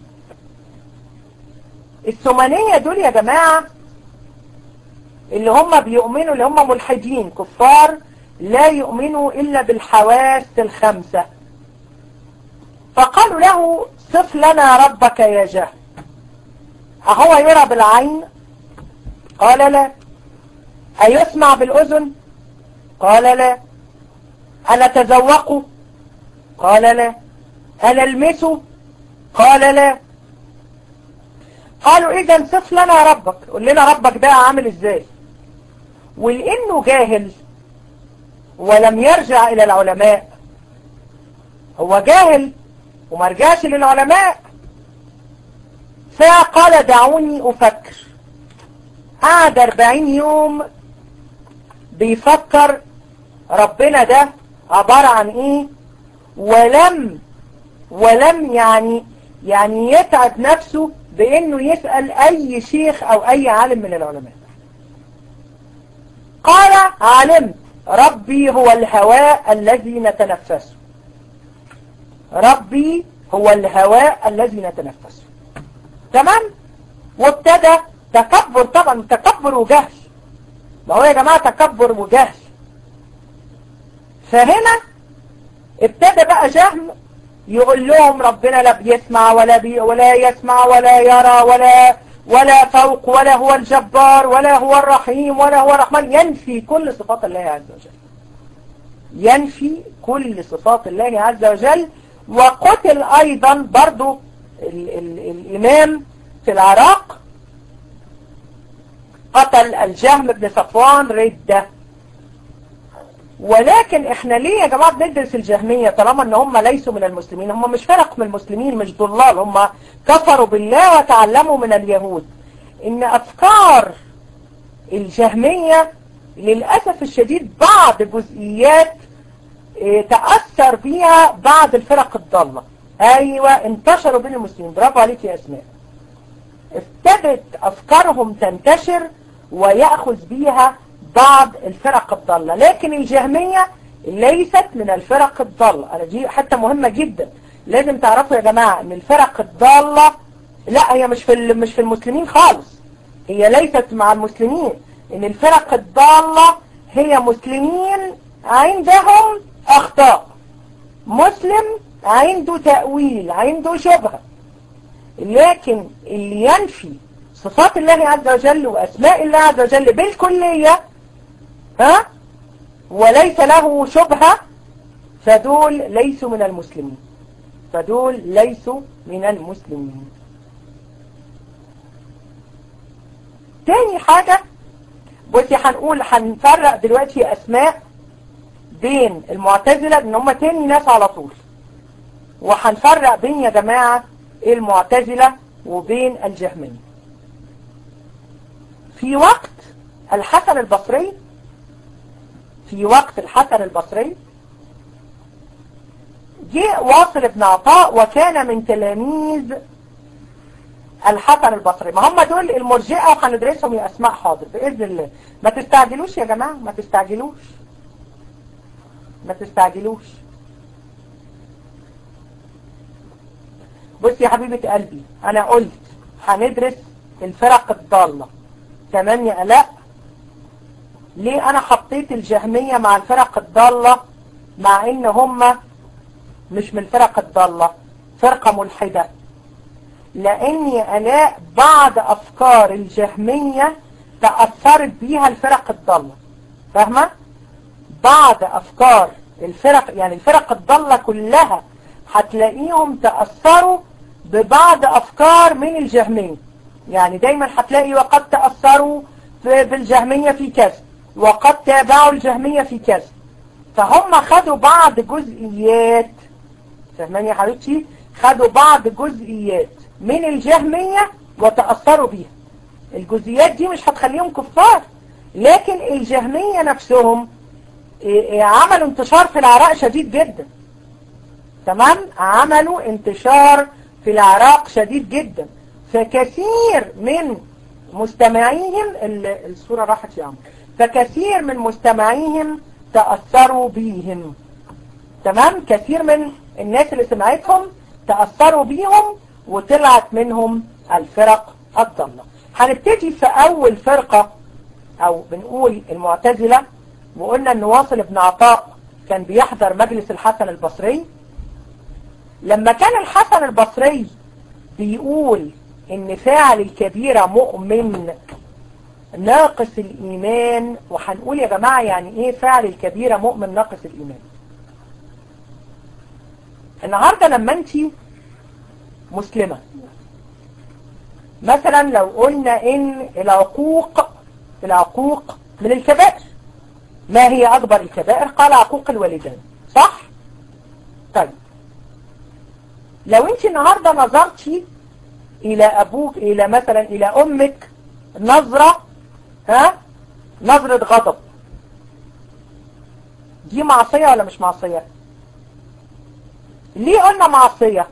Speaker 1: الثمانية دول يا جماعة اللي هم بيؤمنوا اللي هم ملحدين كفار لا يؤمنوا إلا بالحواس الخمسة فقالوا له صف لنا ربك يا جهل أهو يرى بالعين قال لا أيسمع بالأذن قال لا أنا تذوقه قال لا أنا المسه قال لا قالوا إذا صف لنا ربك قول لنا ربك ده عامل إزاي ولأنه جاهل ولم يرجع إلى العلماء هو جاهل وما رجعش للعلماء فقال دعوني أفكر قعد 40 يوم بيفكر ربنا ده عبارة عن ايه ولم ولم يعني يعني يتعب نفسه بانه يسأل اي شيخ او اي عالم من العلماء قال علمت ربي هو الهواء الذي نتنفسه ربي هو الهواء الذي نتنفسه تمام وابتدى تكبر طبعا تكبر وجهل ما هو يا جماعة تكبر وجهل فهنا ابتدى بقى جهم يقول لهم ربنا لا بيسمع ولا بي ولا يسمع ولا يرى ولا ولا فوق ولا هو الجبار ولا هو الرحيم ولا هو الرحمن ينفي كل صفات الله عز وجل ينفي كل صفات الله عز وجل وقتل أيضا برضو ال ال الإمام في العراق قتل الجهم بن صفوان ردة ولكن احنا ليه يا جماعة بندرس الجهمية طالما ان هم ليسوا من المسلمين هم مش فرق من المسلمين مش ضلال هم كفروا بالله وتعلموا من اليهود ان افكار الجهمية للأسف الشديد بعض جزئيات اه تأثر بيها بعض الفرق الضالة ايوه انتشروا بين المسلمين برافو عليك يا اسماء ابتدت افكارهم تنتشر ويأخذ بيها بعض الفرق الضالة لكن الجهمية ليست من الفرق الضالة أنا دي حتى مهمة جدا لازم تعرفوا يا جماعة ان الفرق الضالة لا هي مش في مش في المسلمين خالص هي ليست مع المسلمين ان الفرق الضالة هي مسلمين عندهم اخطاء مسلم عنده تأويل عنده شبهة لكن اللي ينفي صفات الله عز وجل وأسماء الله عز وجل بالكلية ها وليس له شبهة فدول ليسوا من المسلمين فدول ليسوا من المسلمين تاني حاجة بصي هنقول هنفرق دلوقتي اسماء بين المعتزلة ان هم تاني ناس على طول وهنفرق بين يا جماعة المعتزلة وبين الجهمية في وقت الحسن البصري في وقت الحسن البصري جاء واصل بن عطاء وكان من تلاميذ الحسن البصري ما هم دول المرجئة وهندرسهم يا أسماء حاضر بإذن الله ما تستعجلوش يا جماعة ما تستعجلوش ما تستعجلوش بصي يا حبيبة قلبي أنا قلت هندرس الفرق الضالة ثمانية لا ليه أنا حطيت الجهمية مع الفرق الضالة مع إن هم مش من الفرق الضالة فرقة ملحدة لأني ألاء بعض أفكار الجهمية تأثرت بيها الفرق الضالة فاهمة؟ بعض أفكار الفرق يعني الفرق الضالة كلها هتلاقيهم تأثروا ببعض أفكار من الجهمية يعني دايما هتلاقي وقد تأثروا بالجهمية في كذا وقد تابعوا الجهمية في كذا فهم خدوا بعض جزئيات فهماني يا حبيبتي خدوا بعض جزئيات من الجهمية وتأثروا بيها الجزئيات دي مش هتخليهم كفار لكن الجهمية نفسهم عملوا انتشار في العراق شديد جدا تمام عملوا انتشار في العراق شديد جدا فكثير من مستمعيهم الصورة راحت يا عم فكثير من مستمعيهم تأثروا بيهم تمام كثير من الناس اللي سمعتهم تأثروا بيهم وطلعت منهم الفرق الضالة هنبتدي في أول فرقة أو بنقول المعتزلة وقلنا أن واصل ابن عطاء كان بيحضر مجلس الحسن البصري لما كان الحسن البصري بيقول ان فاعل الكبيرة مؤمن ناقص الإيمان وهنقول يا جماعة يعني ايه فاعل الكبيرة مؤمن ناقص الإيمان النهاردة لما انت مسلمة مثلا لو قلنا ان العقوق العقوق من الكبائر ما هي أكبر الكبائر قال عقوق الوالدين صح؟ طيب لو انت النهاردة نظرتي الى ابوك الى مثلا الى امك نظرة ها نظرة غضب دي معصية ولا مش معصية ليه قلنا معصية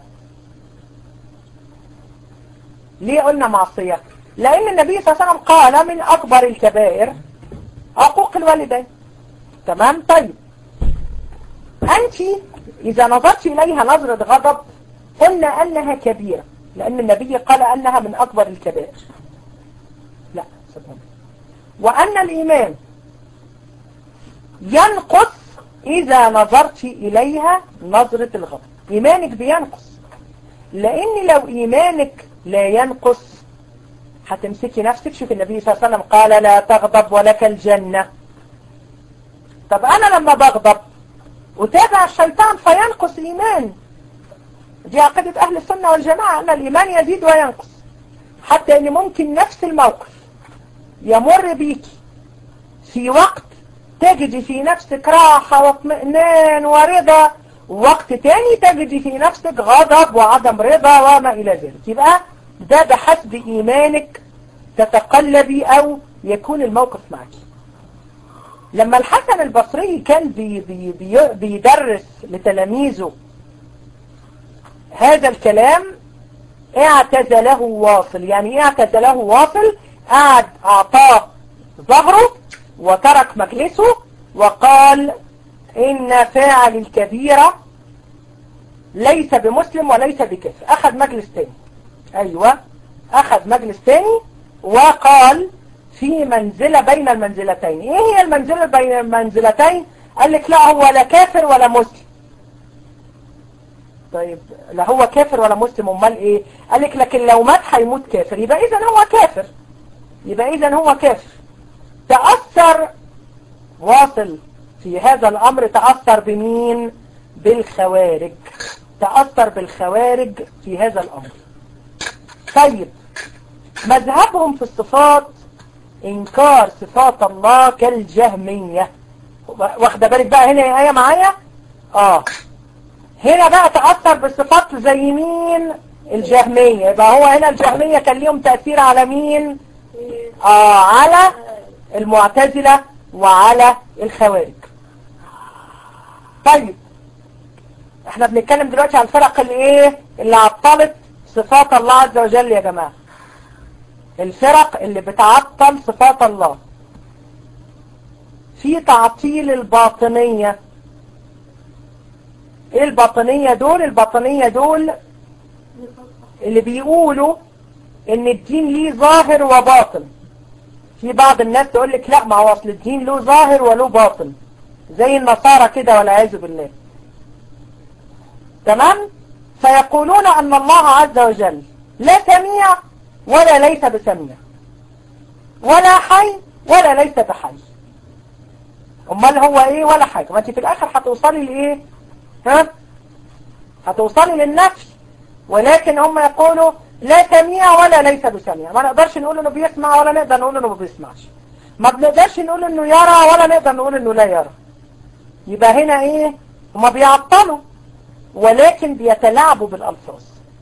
Speaker 1: ليه قلنا معصية لان النبي صلى الله عليه وسلم قال من اكبر الكبائر عقوق الوالدين تمام طيب انت اذا نظرت اليها نظرة غضب قلنا انها كبيرة لأن النبي قال أنها من أكبر الكبائر لا سبحانه وأن الإيمان ينقص إذا نظرت إليها نظرة الغضب إيمانك بينقص لأن لو إيمانك لا ينقص هتمسكي نفسك شوف النبي صلى الله عليه وسلم قال لا تغضب ولك الجنة طب أنا لما بغضب أتابع الشيطان فينقص إيماني دي عقيدة أهل السنة والجماعة أن الإيمان يزيد وينقص حتى أن ممكن نفس الموقف يمر بيك في وقت تجد في نفسك راحة واطمئنان ورضا وقت تاني تجد في نفسك غضب وعدم رضا وما إلى ذلك يبقى ده بحسب إيمانك تتقلبي أو يكون الموقف معك لما الحسن البصري كان بي بي بي بيدرس لتلاميذه هذا الكلام اعتزله واصل يعني ايه اعتزله واصل قعد اعطاه ظهره وترك مجلسه وقال ان فاعل الكبيرة ليس بمسلم وليس بكافر اخذ مجلس تاني ايوه اخذ مجلس تاني وقال في منزلة بين المنزلتين ايه هي المنزلة بين المنزلتين قال لك لا هو لا كافر ولا مسلم طيب لا هو كافر ولا مسلم امال ايه قال لك لكن لو مات هيموت كافر يبقى اذا هو كافر يبقى اذا هو كافر تأثر واصل في هذا الامر تأثر بمين بالخوارج تأثر بالخوارج في هذا الامر طيب مذهبهم في الصفات إنكار صفات الله كالجهمية واخده بالك بقى هنا آية معايا آه هنا بقى تأثر بالصفات زي مين الجهمية يبقى هو هنا الجهمية كان ليهم تأثير على مين آه على المعتزلة وعلى الخوارج طيب احنا بنتكلم دلوقتي عن الفرق اللي ايه اللي عطلت صفات الله عز وجل يا جماعة الفرق اللي بتعطل صفات الله في تعطيل الباطنية ايه الباطنية دول الباطنية دول اللي بيقولوا ان الدين ليه ظاهر وباطن في بعض الناس تقول لك لا ما هو اصل الدين له ظاهر وله باطن زي النصارى كده والعياذ بالله تمام فيقولون ان الله عز وجل لا سميع ولا ليس بسميع ولا حي ولا ليس بحي امال هو ايه ولا حاجة ما انت في الاخر هتوصلي لايه ها هتوصلي للنفي ولكن هم يقولوا لا سميع ولا ليس بسميع ما نقدرش نقول انه بيسمع ولا نقدر نقول انه ما بيسمعش ما بنقدرش نقول انه يرى ولا نقدر نقول انه لا يرى يبقى هنا ايه هما بيعطلوا ولكن بيتلاعبوا بالالفاظ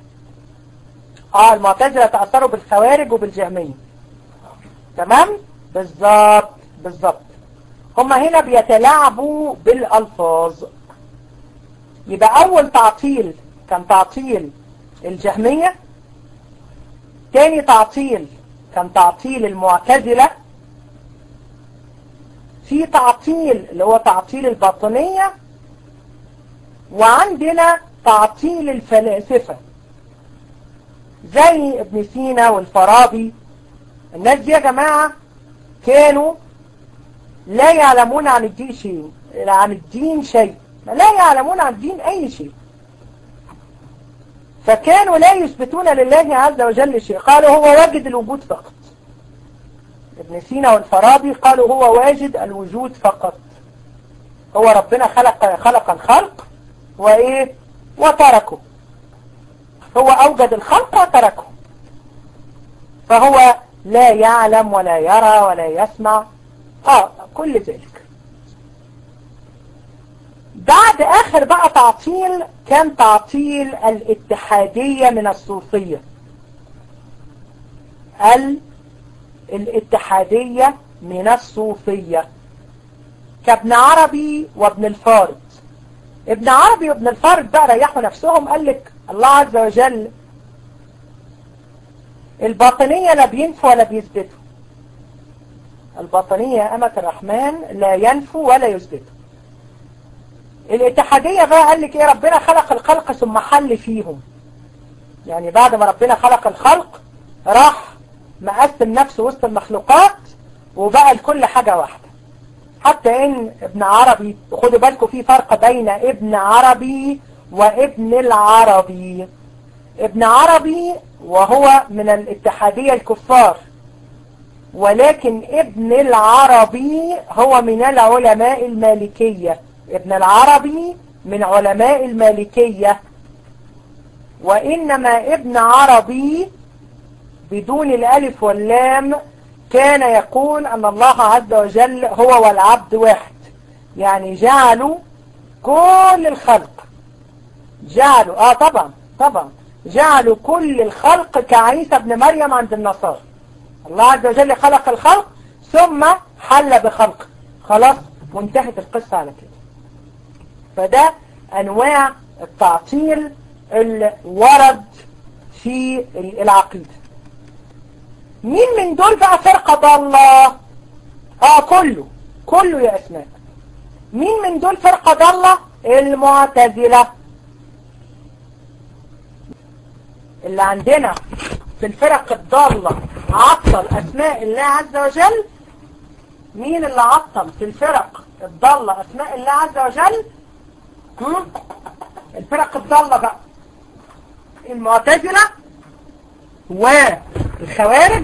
Speaker 1: اه المعتزله تاثروا بالخوارج وبالجهميه تمام بالظبط بالظبط هما هنا بيتلاعبوا بالالفاظ يبقى اول تعطيل كان تعطيل الجهمية تاني تعطيل كان تعطيل المعتزلة في تعطيل اللي هو تعطيل الباطنية وعندنا تعطيل الفلاسفة زي ابن سينا والفارابي الناس دي يا جماعة كانوا لا يعلمون عن الدين شيء عن الدين شيء لا يعلمون عن الدين أي شيء فكانوا لا يثبتون لله عز وجل شيء قالوا هو واجد الوجود فقط ابن سينا والفارابي قالوا هو واجد الوجود فقط هو ربنا خلق خلق الخلق وايه وتركه هو اوجد الخلق وتركه فهو لا يعلم ولا يرى ولا يسمع اه كل ذلك بعد اخر بقى تعطيل كان تعطيل الاتحادية من الصوفية ال الاتحادية من الصوفية كابن عربي وابن الفارض ابن عربي وابن الفارض بقى ريحوا نفسهم قال لك الله عز وجل الباطنية لا بينفوا ولا بيثبتوا الباطنية أمة الرحمن لا ينفوا ولا يثبتوا الاتحادية بقى قال لك ايه ربنا خلق الخلق ثم حل فيهم يعني بعد ما ربنا خلق الخلق راح مقسم نفسه وسط المخلوقات وبقى لكل حاجة واحدة حتى ان ابن عربي وخدوا بالكم في فرق بين ابن عربي وابن العربي ابن عربي وهو من الاتحادية الكفار ولكن ابن العربي هو من العلماء المالكية ابن العربي من علماء المالكية وإنما ابن عربي بدون الألف واللام كان يقول أن الله عز وجل هو والعبد واحد يعني جعلوا كل الخلق جعلوا آه طبعا طبعا جعلوا كل الخلق كعيسى ابن مريم عند النصارى الله عز وجل خلق الخلق ثم حل بخلقه خلاص وانتهت القصة على كده فده انواع التعطيل اللي ورد في العقيدة مين من دول بقى فرقة ضالة اه كله كله يا اسماء مين من دول فرقة ضالة المعتزلة اللي عندنا في الفرق الضالة عطل اسماء الله عز وجل مين اللي عطل في الفرق الضالة اسماء الله عز وجل الفرق الضالة بقى المعتزلة والخوارج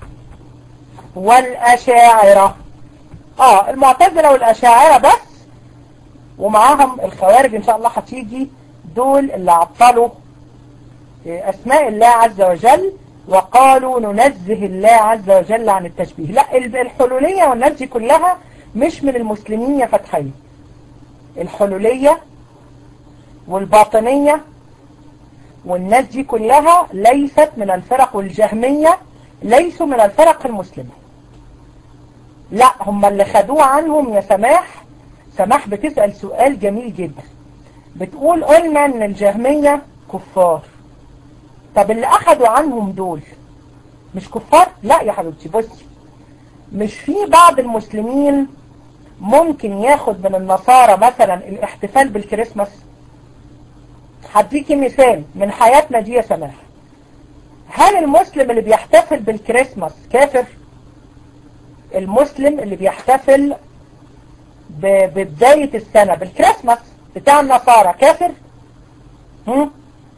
Speaker 1: والأشاعرة اه المعتزلة والأشاعرة بس ومعاهم الخوارج ان شاء الله هتيجي دول اللي عطلوا اسماء الله عز وجل وقالوا ننزه الله عز وجل عن التشبيه لا الحلولية والناس دي كلها مش من المسلمين يا فتحية الحلولية والباطنية والناس دي كلها ليست من الفرق والجهمية ليسوا من الفرق المسلمة لا هم اللي خدوه عنهم يا سماح سماح بتسأل سؤال جميل جدا بتقول قلنا ان الجهمية كفار طب اللي اخدوا عنهم دول مش كفار لا يا حبيبتي بصي مش في بعض المسلمين ممكن ياخد من النصارى مثلا الاحتفال بالكريسماس هديكي مثال من حياتنا دي يا سماح هل المسلم اللي بيحتفل بالكريسماس كافر المسلم اللي بيحتفل ببداية السنة بالكريسماس بتاع النصارى كافر هم؟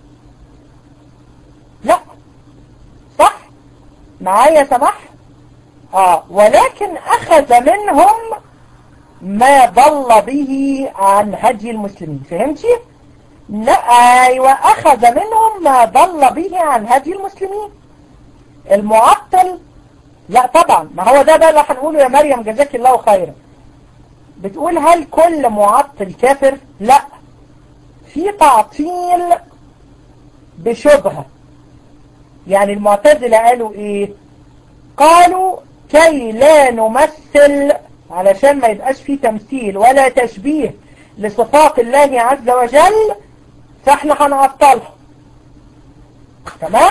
Speaker 1: لا صح معايا سمح اه ولكن اخذ منهم ما ضل به عن هدي المسلمين فهمتي لا ايوه اخذ منهم ما ضل به عن هدي المسلمين المعطل لا طبعا ما هو ده بقى اللي هنقوله يا مريم جزاك الله خيرا بتقول هل كل معطل كافر لا في تعطيل بشبهة يعني المعتزلة قالوا ايه قالوا كي لا نمثل علشان ما يبقاش فيه تمثيل ولا تشبيه لصفات الله عز وجل فاحنا هنعطلها تمام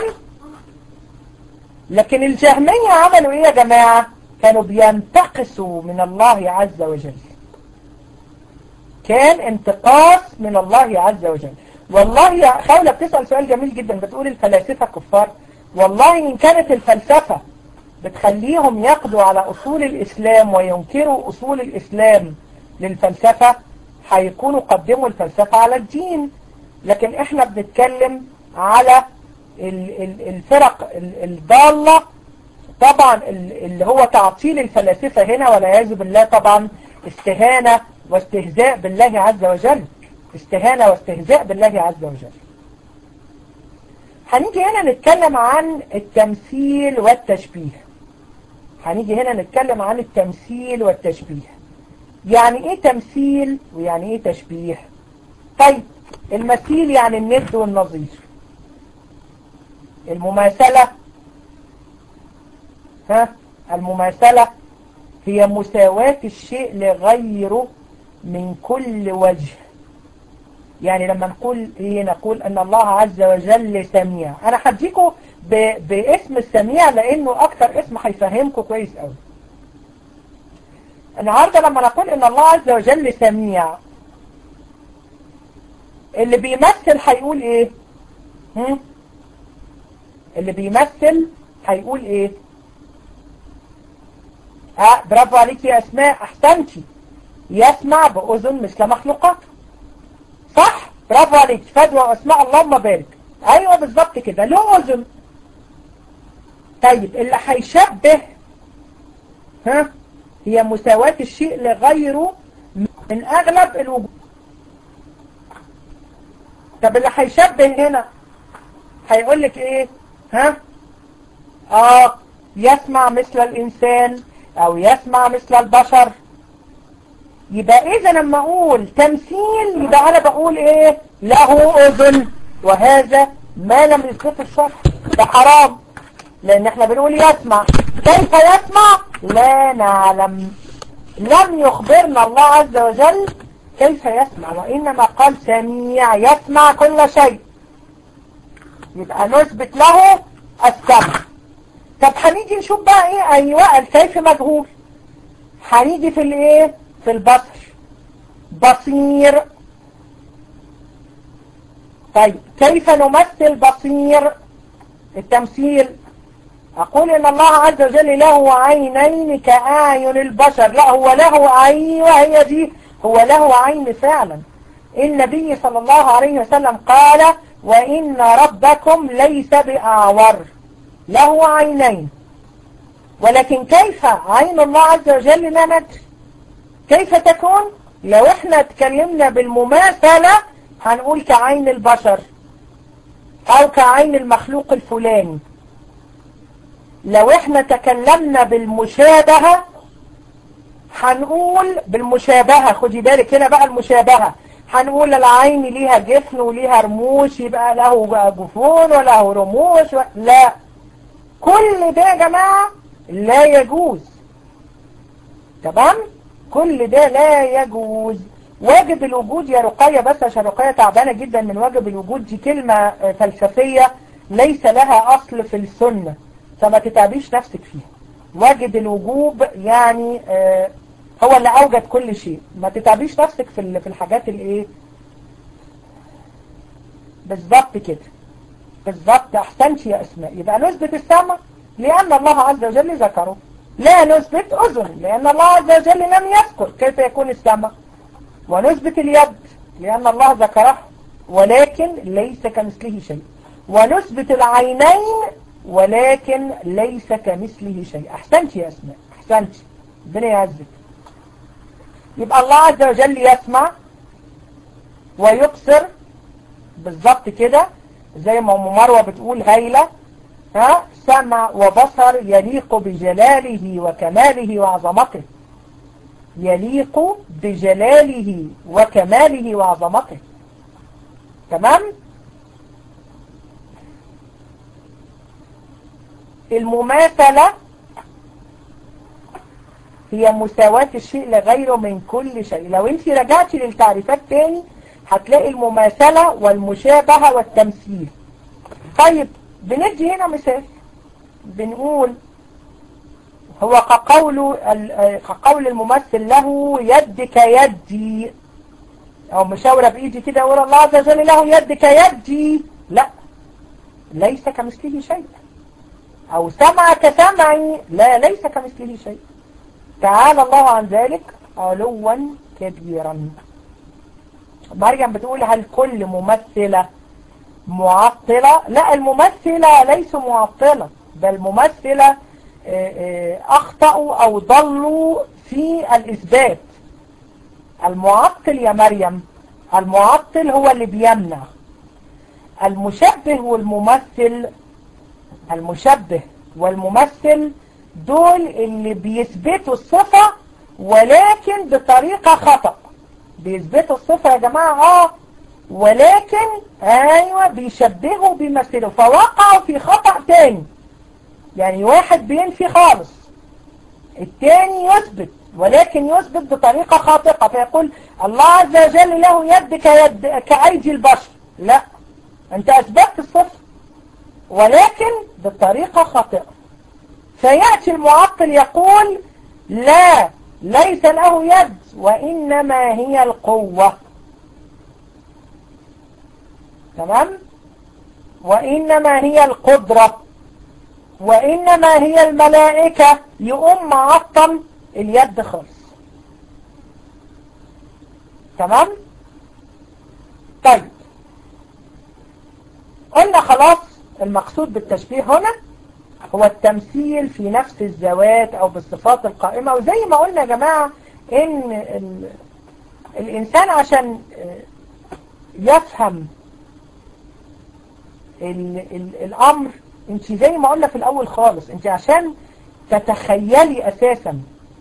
Speaker 1: لكن الجهمية عملوا ايه يا جماعة كانوا بينتقصوا من الله عز وجل كان انتقاص من الله عز وجل والله يا خولة بتسأل سؤال جميل جدا بتقول الفلاسفة كفار والله إن كانت الفلسفة بتخليهم يقضوا على أصول الإسلام وينكروا أصول الإسلام للفلسفة هيكونوا قدموا الفلسفة على الدين لكن احنا بنتكلم على الفرق الضالة طبعا اللي هو تعطيل الفلاسفة هنا والعياذ بالله طبعا استهانة واستهزاء بالله عز وجل استهانة واستهزاء بالله عز وجل هنيجي هنا نتكلم عن التمثيل والتشبيه هنيجي هنا نتكلم عن التمثيل والتشبيه يعني ايه تمثيل ويعني ايه تشبيه طيب المثيل يعني الند والنظير المماثلة ها المماثلة هي مساواة الشيء لغيره من كل وجه يعني لما نقول ايه نقول ان الله عز وجل سميع انا هديكم باسم السميع لانه اكتر اسم هيفهمكم كويس قوي النهارده لما نقول ان الله عز وجل سميع اللي بيمثل هيقول ايه هم؟ اللي بيمثل هيقول ايه اه برافو عليك يا اسماء احسنتي يسمع باذن مثل مخلوقاته صح برافو عليك فدوى واسماء اللهم بارك ايوه بالظبط كده له اذن طيب اللي هيشبه ها هي مساواة الشيء لغيره من اغلب الوجود طب اللي هيشبه هنا هيقول لك ايه ها اه يسمع مثل الانسان او يسمع مثل البشر يبقى اذا لما اقول تمثيل يبقى انا بقول ايه له اذن وهذا ما لم يثبت الشرع ده حرام لان احنا بنقول يسمع كيف يسمع لا نعلم لم يخبرنا الله عز وجل كيف يسمع وانما قال سميع يسمع كل شيء يبقى نثبت له السمع طب هنيجي نشوف بقى ايه ايوه الكيف مجهول هنيجي في الايه في البصر بصير طيب كيف نمثل بصير التمثيل أقول إن الله عز وجل له عينين كأعين البشر لا هو له عين وهي دي هو له عين فعلا النبي صلى الله عليه وسلم قال وإن ربكم ليس بأعور له عينين ولكن كيف عين الله عز وجل لا ندري كيف تكون لو احنا اتكلمنا بالمماثلة هنقول كعين البشر او كعين المخلوق الفلاني لو احنا تكلمنا بالمشابهة هنقول بالمشابهة خدي بالك هنا بقى المشابهة هنقول العين ليها جفن وليها رموش يبقى له جفون وله رموش و... لا كل ده يا جماعة لا يجوز تمام كل ده لا يجوز واجب الوجود يا رقية بس عشان رقية تعبانة جدا من واجب الوجود دي كلمة فلسفية ليس لها أصل في السنة فما تتعبيش نفسك فيها واجب الوجوب يعني آه هو اللي أوجد كل شيء ما تتعبيش نفسك في في الحاجات الايه بالظبط كده بالظبط أحسنت يا أسماء يبقى نثبت السمع لأن الله عز وجل ذكره لا نثبت أذن لأن الله عز وجل لم يذكر كيف يكون السمع ونثبت اليد لأن الله ذكره ولكن ليس كمثله شيء ونثبت العينين ولكن ليس كمثله شيء أحسنت يا أسماء أحسنت ربنا يعزك يبقى الله عز وجل يسمع ويبصر بالظبط كده زي ما ام مروه بتقول هايله ها سمع وبصر يليق بجلاله وكماله وعظمته يليق بجلاله وكماله وعظمته تمام المماثلة هي مساواة الشيء لغيره من كل شيء لو انت رجعتي للتعريفات تاني هتلاقي المماثلة والمشابهة والتمثيل طيب بندي هنا مثال بنقول هو كقول كقول الممثل له يد كيدي او مشاورة بايدي كده يقول الله عز وجل له يد كيدي لا ليس كمثله شيء او سمع كسمعي لا ليس كمثله شيء تعالى الله عن ذلك علوا كبيرا مريم بتقول هل كل ممثلة معطلة لا الممثلة ليس معطلة بل ممثلة أخطأوا أو ضلوا في الإثبات المعطل يا مريم المعطل هو اللي بيمنع المشبه والممثل المشبه والممثل دول اللي بيثبتوا الصفة ولكن بطريقة خطأ بيثبتوا الصفة يا جماعة اه ولكن ايوه بيشبهوا بيمثلوا فوقعوا في خطأ تاني يعني واحد بينفي خالص التاني يثبت ولكن يثبت بطريقة خاطئة فيقول الله عز وجل له يد كيد كأيدي البشر لا انت اثبتت الصفة ولكن بطريقة خاطئة فيأتي المعطل يقول لا ليس له يد وإنما هي القوة تمام وإنما هي القدرة وإنما هي الملائكة يقوم معطل اليد خالص تمام طيب قلنا خلاص المقصود بالتشبيه هنا هو التمثيل في نفس الذوات او بالصفات القائمة وزي ما قلنا يا جماعة ان ال... الانسان عشان يفهم ال... ال... الامر انت زي ما قلنا في الاول خالص انت عشان تتخيلي اساسا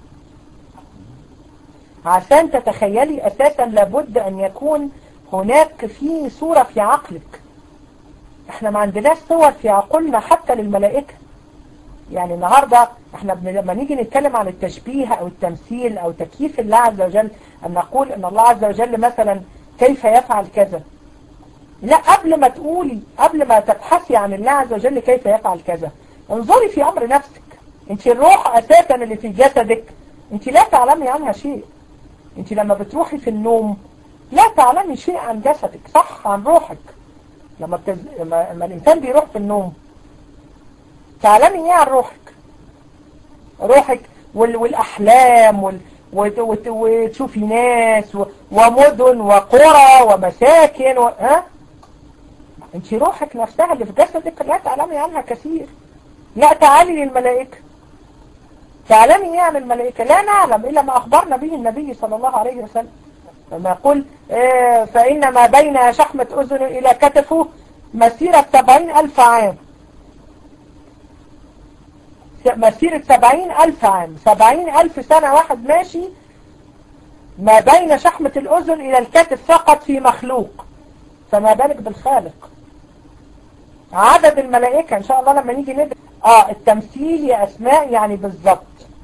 Speaker 1: عشان تتخيلي اساسا لابد ان يكون هناك في صورة في عقلك احنا ما عندناش صور في عقولنا حتى للملائكة يعني النهاردة احنا لما نيجي نتكلم عن التشبيه او التمثيل او تكييف الله عز وجل ان نقول ان الله عز وجل مثلا كيف يفعل كذا لا قبل ما تقولي قبل ما تبحثي عن الله عز وجل كيف يفعل كذا انظري في امر نفسك انت الروح اساسا اللي في جسدك انت لا تعلمي عنها شيء انت لما بتروحي في النوم لا تعلمي شيء عن جسدك صح عن روحك لما, بتز... لما... لما الانسان بيروح في النوم تعلمي ايه عن روحك روحك وال... والاحلام وال... وت... وت... وتشوفي ناس و... ومدن وقرى ومساكن و... ها انت روحك نفسها اللي في جسدك لا تعلمي عنها كثير لا تعالي للملائكة تعلمي ايه عن الملائكة لا نعلم الا ما اخبرنا به النبي صلى الله عليه وسلم لما يقول اه فإن ما بين شحمة أذن إلى كتفه مسيرة سبعين ألف عام مسيرة سبعين ألف عام سبعين ألف سنة واحد ماشي ما بين شحمة الأذن إلى الكتف فقط في مخلوق فما بالك بالخالق عدد الملائكة إن شاء الله لما نيجي ندرس آه التمثيل يا أسماء يعني بالضبط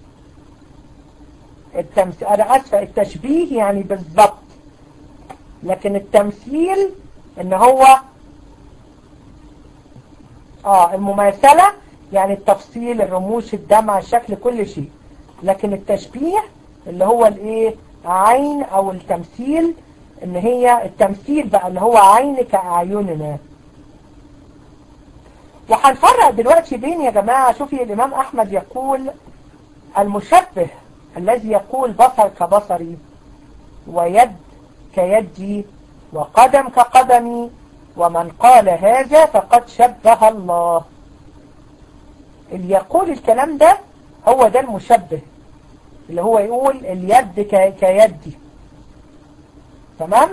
Speaker 1: التمثيل أنا أسفة التشبيه يعني بالضبط لكن التمثيل إن هو آه المماثلة يعني التفصيل الرموش الدمع الشكل كل شيء لكن التشبيه اللي هو الايه عين او التمثيل ان هي التمثيل بقى اللي هو عين كأعيننا وهنفرق دلوقتي بين يا جماعة شوفي الامام احمد يقول المشبه الذي يقول بصر كبصري ويد كيدي وقدم كقدمي ومن قال هذا فقد شبه الله اللي يقول الكلام ده هو ده المشبه اللي هو يقول اليد كيدي تمام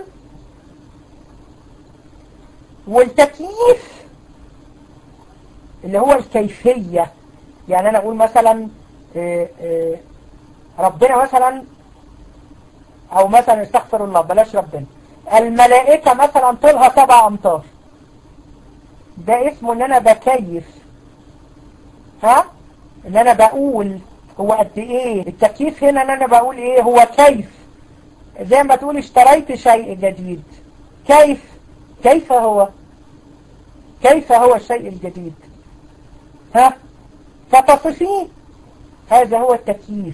Speaker 1: والتكييف اللي هو الكيفية يعني انا اقول مثلا إيه إيه ربنا مثلا او مثلا استغفر الله بلاش ربنا الملائكة مثلا طولها سبع امتار ده اسمه ان انا بكيف ها ان انا بقول هو قد ايه التكييف هنا ان انا بقول ايه هو كيف زي ما تقول اشتريت شيء جديد كيف كيف هو كيف هو الشيء الجديد ها فتصفيه هذا هو التكييف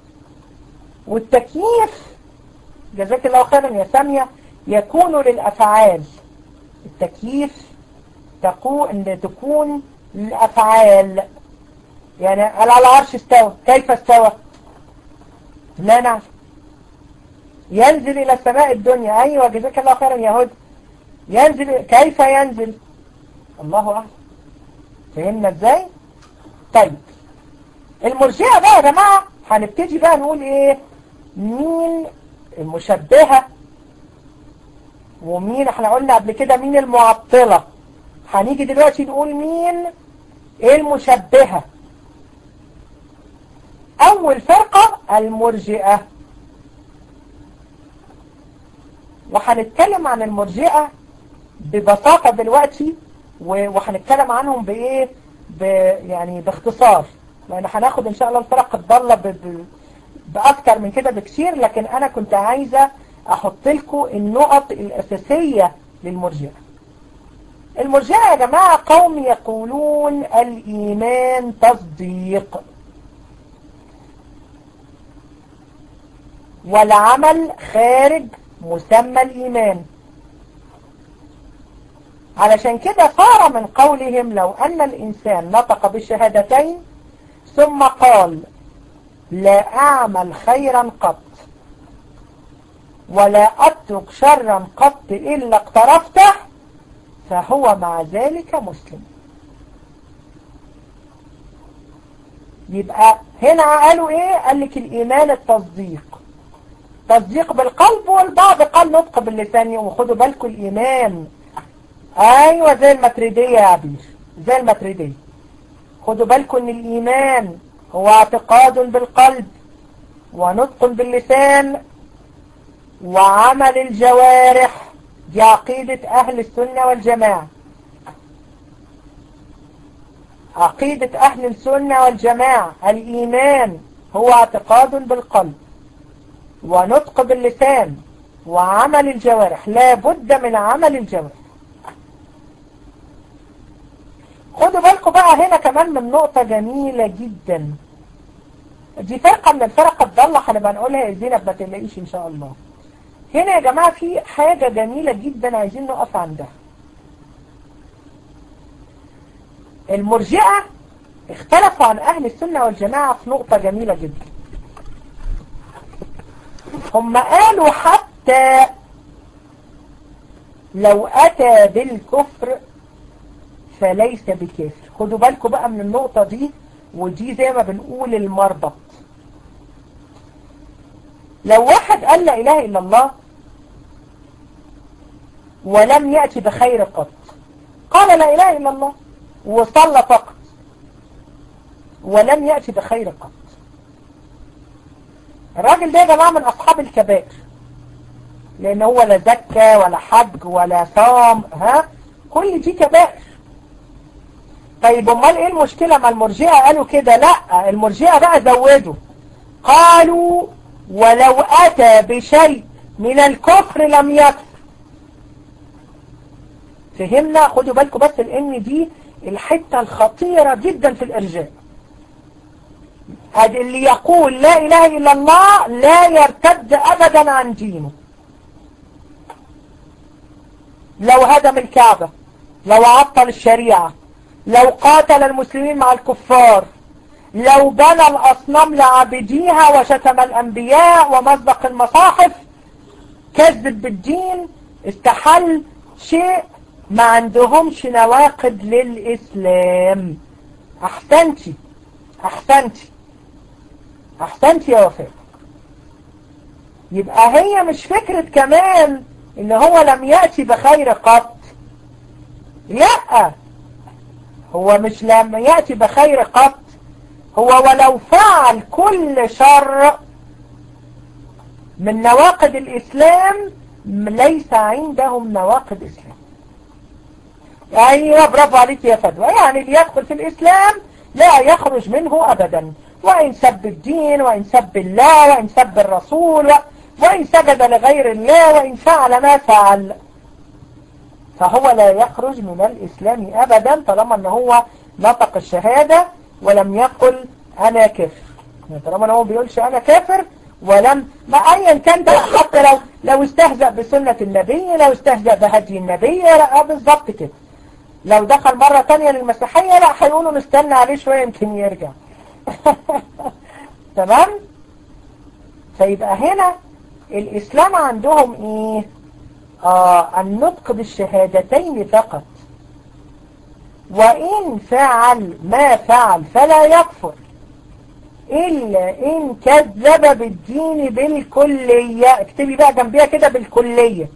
Speaker 1: والتكييف جزاك الله خيرا يا سامية يكون للأفعال التكييف تقول ان تكون للأفعال يعني على العرش استوى كيف استوى لا نعرف ينزل إلى السماء الدنيا أيوة جزاك الله خيرا يا هدى ينزل كيف ينزل الله أعلم فهمنا ازاي طيب المرجئة بقى يا جماعة هنبتدي بقى نقول ايه مين المشبهة ومين احنا قلنا قبل كده مين المعطلة هنيجي دلوقتي نقول مين المشبهة اول فرقة المرجئة وهنتكلم عن المرجئة ببساطة دلوقتي وهنتكلم عنهم بايه ب يعني باختصار لان هناخد ان شاء الله الفرق الضالة ب... ب... باكتر من كده بكثير لكن انا كنت عايزة احط لكم النقط الاساسية للمرجئة المرجئة يا جماعة قوم يقولون الايمان تصديق والعمل خارج مسمى الإيمان علشان كده صار من قولهم لو أن الإنسان نطق بالشهادتين ثم قال لا أعمل خيرا قط ولا أترك شرا قط إلا اقترفته فهو مع ذلك مسلم يبقى هنا قالوا ايه قال لك الإيمان التصديق تصديق بالقلب والبعض قال نطق باللسان وخدوا بالكم الإيمان أيوة زي المتريدية يا عبير زي المتريدية خدوا بالكم ان الإيمان هو اعتقاد بالقلب ونطق باللسان وعمل الجوارح دي عقيدة أهل السنة والجماعة عقيدة أهل السنة والجماعة الإيمان هو اعتقاد بالقلب ونطق باللسان وعمل الجوارح لا بد من عمل الجوارح خدوا بالكم بقى هنا كمان من نقطة جميلة جدا دي فرقة من الفرق الضالة هنبقى نقولها يا زينب ما تلاقيش ان شاء الله هنا يا جماعة في حاجة جميلة جدا عايزين نقف عندها المرجئة اختلفوا عن اهل السنة والجماعة في نقطة جميلة جدا هم قالوا حتى لو أتى بالكفر فليس بكافر خدوا بالكم بقى من النقطة دي ودي زي ما بنقول المربط لو واحد قال لا إله إلا الله ولم يأتي بخير قط قال لا إله إلا الله وصلى فقط ولم يأتي بخير قط الراجل ده يا جماعة من أصحاب الكبائر لأن هو لا زكى ولا حج ولا صام ها كل دي كبائر طيب امال ايه المشكلة ما المرجئة قالوا كده لا المرجئة بقى زودوا قالوا ولو أتى بشيء من الكفر لم يكفر فهمنا خدوا بالكم بس لان دي الحتة الخطيرة جدا في الارجاء هذا اللي يقول لا اله الا الله لا يرتد ابدا عن دينه لو هدم الكعبة لو عطل الشريعة لو قاتل المسلمين مع الكفار لو بنى الأصنام لعابديها وشتم الأنبياء ومزق المصاحف كذب بالدين استحل شيء ما عندهمش نواقد للإسلام أحسنتي أحسنتي أحسنتي يا وفاء يبقى هي مش فكرة كمان إن هو لم يأتي بخير قط لا هو مش لم يأتي بخير قط هو ولو فعل كل شر من نواقض الإسلام ليس عندهم نواقض إسلام أيوة برافو عليك يا فدوى يعني اللي يدخل في الإسلام لا يخرج منه أبدا وإن سب الدين وإن سب الله وإن سب الرسول وإن سجد لغير الله وإن فعل ما فعل فهو لا يخرج من الإسلام أبدا طالما أنه هو نطق الشهادة ولم يقل أنا كافر طالما أنه بيقولش أنا كافر ولم ما أيا كان ده حتى لو لو استهزأ بسنة النبي لو استهزأ بهدي النبي لا بالظبط كده لو دخل مرة تانية للمسيحية لا هيقولوا نستنى عليه شوية يمكن يرجع تمام فيبقى هنا الإسلام عندهم إيه آه النطق بالشهادتين فقط وإن فعل ما فعل فلا يكفر إلا إن كذب بالدين بالكلية اكتبي بقى جنبيها كده بالكلية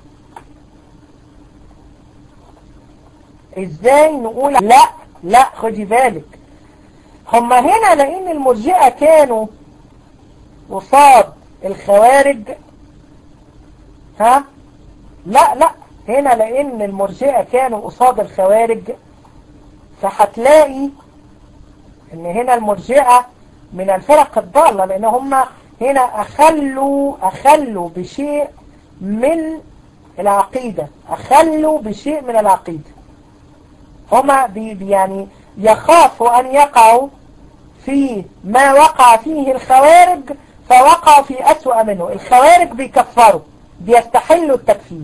Speaker 1: إزاي نقول لا لا خدي بالك هم هنا لأن المرجئة كانوا قصاد الخوارج ها لا لا هنا لأن المرجئة كانوا قصاد الخوارج فهتلاقي ان هنا المرجئة من الفرق الضالة لان هم هنا اخلوا اخلوا بشيء من العقيدة اخلوا بشيء من العقيدة هما بي يعني يخافوا ان يقعوا في ما وقع فيه الخوارج فوقعوا في أسوأ منه الخوارج بيكفروا بيستحلوا التكفير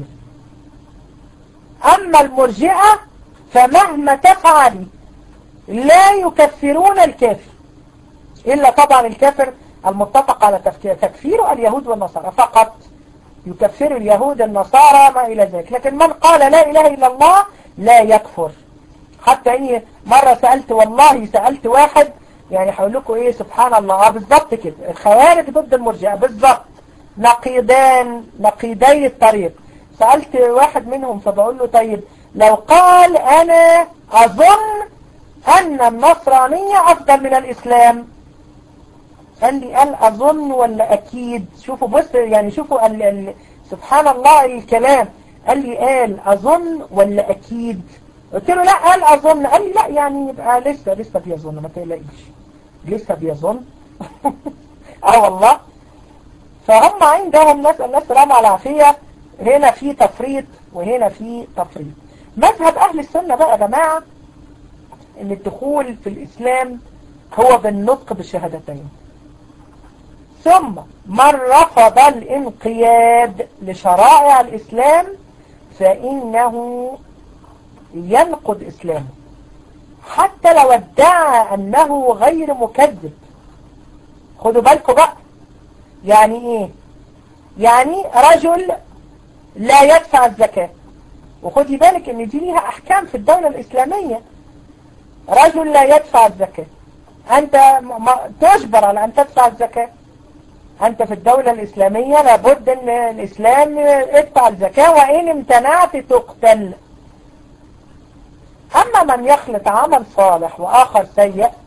Speaker 1: أما المرجئة فمهما تفعل لا يكفرون الكافر إلا طبعا الكافر المتفق على تكفيره اليهود والنصارى فقط يكفر اليهود النصارى ما إلى ذلك لكن من قال لا إله إلا الله لا يكفر حتى إني مرة سألت والله سألت واحد يعني هقول لكم إيه سبحان الله بالضبط كده الخوارج ضد المرجئة بالضبط نقيدان نقيدي الطريق سألت واحد منهم فبقول له طيب لو قال أنا أظن أن النصرانية أفضل من الإسلام قال لي قال أظن ولا أكيد شوفوا بص يعني شوفوا ال ال سبحان الله الكلام قال لي قال أظن ولا أكيد قلت له لا قال أظن قال لي لا يعني يبقى لسه لسه بيظن ما تقلقيش لسه بيظن اه والله فهم عندهم نسأل الله السلامة والعافية هنا في تفريط وهنا في تفريط مذهب أهل السنة بقى يا جماعة ان الدخول في الإسلام هو بالنطق بالشهادتين ثم من رفض الانقياد لشرائع الإسلام فإنه ينقض إسلامه حتى لو ادعى أنه غير مكذب خدوا بالكم بقى يعني إيه يعني رجل لا يدفع الزكاة وخدي بالك ان دي ليها احكام في الدولة الاسلامية رجل لا يدفع الزكاة انت تجبر على ان تدفع الزكاة انت في الدولة الاسلامية لابد ان الاسلام ادفع الزكاة وان امتنعت تقتل اما من يخلط عمل صالح واخر سيء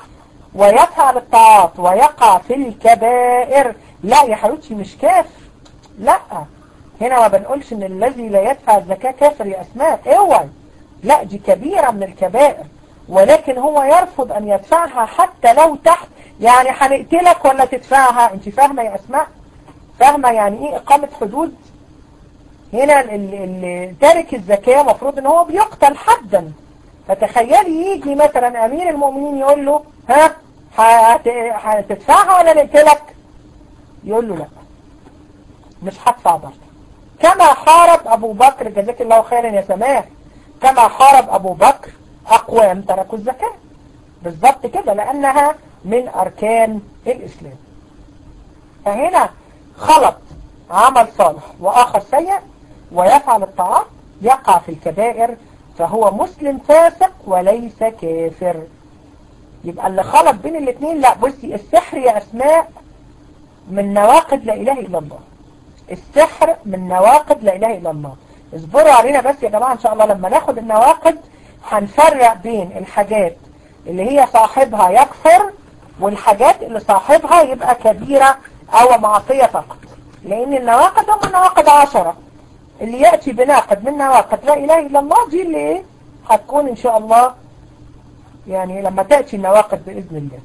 Speaker 1: ويفعل الطاعات ويقع في الكبائر لا يا حبيبتي مش كافر لا هنا ما بنقولش ان الذي لا يدفع الزكاة كافر يا اسماء اوعي لا دي كبيرة من الكبائر ولكن هو يرفض ان يدفعها حتى لو تحت يعني هنقتلك ولا تدفعها انت فاهمة يا اسماء فاهمة يعني ايه اقامة حدود هنا اللي تارك الزكاة مفروض ان هو بيقتل حدا فتخيلي يجي مثلا امير المؤمنين يقول له ها هتدفعها ولا نقتلك يقول له لا مش هدفع برضه كما حارب ابو بكر جزاك الله خيرا يا سماح كما حارب ابو بكر اقوام تركوا الزكاة بالظبط كده لانها من اركان الاسلام فهنا خلط عمل صالح واخر سيء ويفعل الطاعات يقع في الكبائر فهو مسلم فاسق وليس كافر يبقى اللي خلط بين الاثنين لا بصي السحر يا اسماء من نواقض لا اله الا الله السحر من نواقض لا اله الا الله اصبروا علينا بس يا جماعة ان شاء الله لما ناخد النواقض هنفرق بين الحاجات اللي هي صاحبها يكفر والحاجات اللي صاحبها يبقى كبيرة او معصية فقط لان النواقض هم نواقض عشرة اللي يأتي بناقض من نواقض لا اله الا الله دي اللي ايه هتكون ان شاء الله يعني لما تأتي النواقض بإذن الله